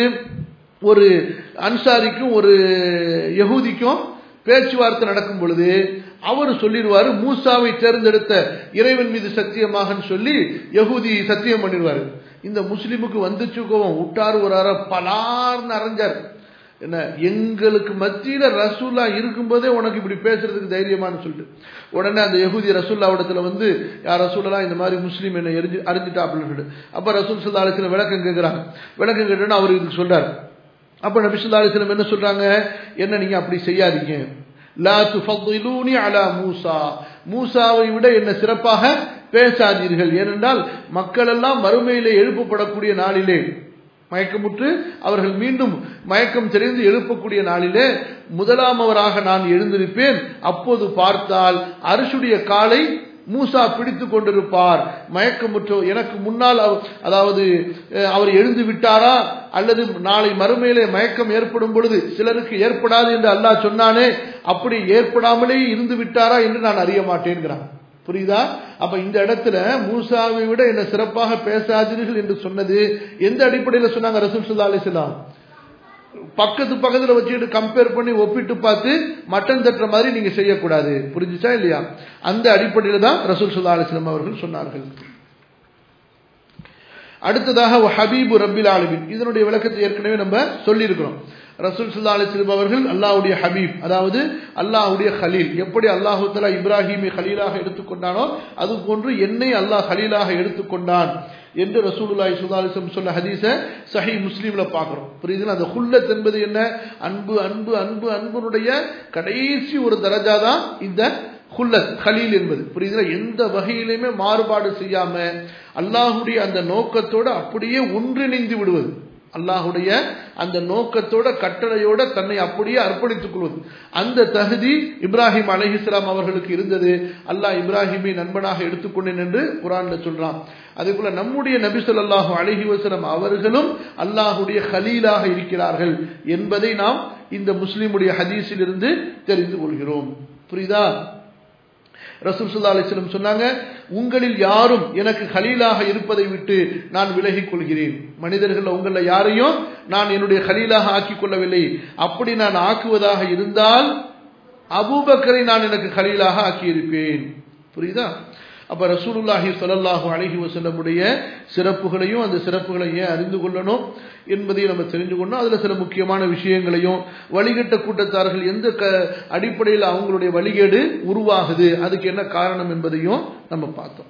ஒரு அன்சாரிக்கும் ஒரு யகூதிக்கும் பேச்சுவார்த்தை நடக்கும் பொழுது அவர் சொல்லிடுவாரு மூசாவை தேர்ந்தெடுத்த இறைவன் மீது சத்தியமாக சொல்லி யகுதி சத்தியம் பண்ணிடுவாரு இந்த முஸ்லிமுக்கு வந்துச்சு கோவம் விட்டாரு ஒரு அற பலார்னு அரைஞ்சார் என்ன எங்களுக்கு மத்தியில ரசூல்லா இருக்கும்போதே உனக்கு இப்படி பேசுறதுக்கு தைரியமானு சொல்லிட்டு உடனே அந்த யகுதி ரசூல்லா இடத்துல வந்து யார் ரசூல்லா இந்த மாதிரி முஸ்லீம் என்ன எரிஞ்சு அறிஞ்சிட்டாப்லன்னு சொல்லிட்டு அப்ப ரசூல் சல்லா அலிஸ்லம் விளக்கம் கேட்கிறாங்க விளக்கம் கேட்டோன்னு அவர் இதுக்கு சொல்றாரு அப்ப நபி சொல்லா அலிஸ்லம் என்ன சொல்றாங்க என்ன நீங்க அப்படி செய்யாதீங்க லா துஃபضிலூனி அலா மூசா மூசாவை விட என்ன சிறப்பாக பேசாதீர்கள் ஏனென்றால் மக்கள் எல்லாம் மறுமையிலே எழுப்பப்படக்கூடிய நாளிலே மயக்கமுற்று அவர்கள் மீண்டும் மயக்கம் தெரிந்து எழுப்பக்கூடிய நாளிலே முதலாமவராக நான் எழுந்திருப்பேன் அப்போது பார்த்தால் அரசுடைய காலை மூசா பிடித்து கொண்டிருப்பார் மயக்கமுற்ற எனக்கு முன்னால் அதாவது அவர் எழுந்து விட்டாரா அல்லது நாளை மறுமையிலே மயக்கம் ஏற்படும் பொழுது சிலருக்கு ஏற்படாது என்று அல்லாஹ் சொன்னானே அப்படி ஏற்படாமலே இருந்து விட்டாரா என்று நான் அறிய மாட்டேன்கிறான் புரியுதா அப்ப இந்த இடத்துல மூசாவை விட என்ன சிறப்பாக பேசாதீர்கள் என்று சொன்னது எந்த அடிப்படையில் சொன்னாங்க ரசூல் சுல்லா அலிஸ்லாம் பக்கத்து பக்கத்துல வச்சுக்கிட்டு கம்பேர் பண்ணி ஒப்பிட்டு பார்த்து மட்டன் தட்டுற மாதிரி நீங்க செய்யக்கூடாது புரிஞ்சுச்சா இல்லையா அந்த அடிப்படையில் தான் ரசூல் சுல்லா அலிஸ்லாம் அவர்கள் சொன்னார்கள் அடுத்ததாக ஹபீபு ரபில் ஆலமின் இதனுடைய விளக்கத்தை ஏற்கனவே நம்ம சொல்லியிருக்கிறோம் ரசூல் சுல்லா அலிஸ்லம் அவர்கள் அல்லாஹுடைய ஹபீப் அதாவது அல்லாஹுடைய ஹலீல் எப்படி அல்லாஹு தலா இப்ராஹிமை ஹலீலாக எடுத்துக்கொண்டானோ அது போன்று என்னை அல்லாஹ் ஹலீலாக எடுத்துக்கொண்டான் என்று ரசூலுல்லாஹி சுல்லாலிசம் சொன்ன ஹதீஸ சஹி முஸ்லீம்ல பார்க்கிறோம் புரியுதுல அந்த ஹுல்லத் என்பது என்ன அன்பு அன்பு அன்பு அன்புனுடைய கடைசி ஒரு தரஜா தான் இந்த ஹுல்லத் ஹலீல் என்பது புரியுதுல எந்த வகையிலுமே மாறுபாடு செய்யாம அல்லாஹுடைய அந்த நோக்கத்தோடு அப்படியே ஒன்றிணைந்து விடுவது அல்லாஹுடைய அந்த நோக்கத்தோட கட்டளையோட தன்னை அப்படியே அர்ப்பணித்துக் கொள்வது அந்த தகுதி இப்ராஹிம் அலைஹிஸ்லாம் அவர்களுக்கு இருந்தது அல்லாஹ் இப்ராஹிமை நண்பனாக எடுத்துக்கொண்டேன் என்று குரான்ல சொல்றான் அதே போல நம்முடைய நபி சொல்லாஹு அலஹி வசலம் அவர்களும் அல்லாஹுடைய ஹலீலாக இருக்கிறார்கள் என்பதை நாம் இந்த முஸ்லிமுடைய ஹதீஸில் இருந்து தெரிந்து கொள்கிறோம் புரியுதா ரசூல் சுல்லா அலிஸ்லம் சொன்னாங்க உங்களில் யாரும் எனக்கு ஹலீலாக இருப்பதை விட்டு நான் விலகிக் கொள்கிறேன் மனிதர்கள் உங்களில் யாரையும் நான் என்னுடைய ஹலீலாக ஆக்கிக் கொள்ளவில்லை அப்படி நான் ஆக்குவதாக இருந்தால் அபூபக்கரை நான் எனக்கு ஹலீலாக ஆக்கியிருப்பேன் புரியுதா அப்ப ரசூலுல்லாஹி சொல்லல்லாஹு அழகி வசல்லமுடைய சிறப்புகளையும் அந்த சிறப்புகளை ஏன் அறிந்து கொள்ளணும் என்பதையும் நம்ம தெரிஞ்சு கொண்டோம் அதுல சில முக்கியமான விஷயங்களையும் வழிகட்ட கூட்டத்தார்கள் எந்த க அடிப்படையில் அவங்களுடைய வழிகேடு உருவாகுது அதுக்கு என்ன காரணம் என்பதையும் நம்ம பார்த்தோம்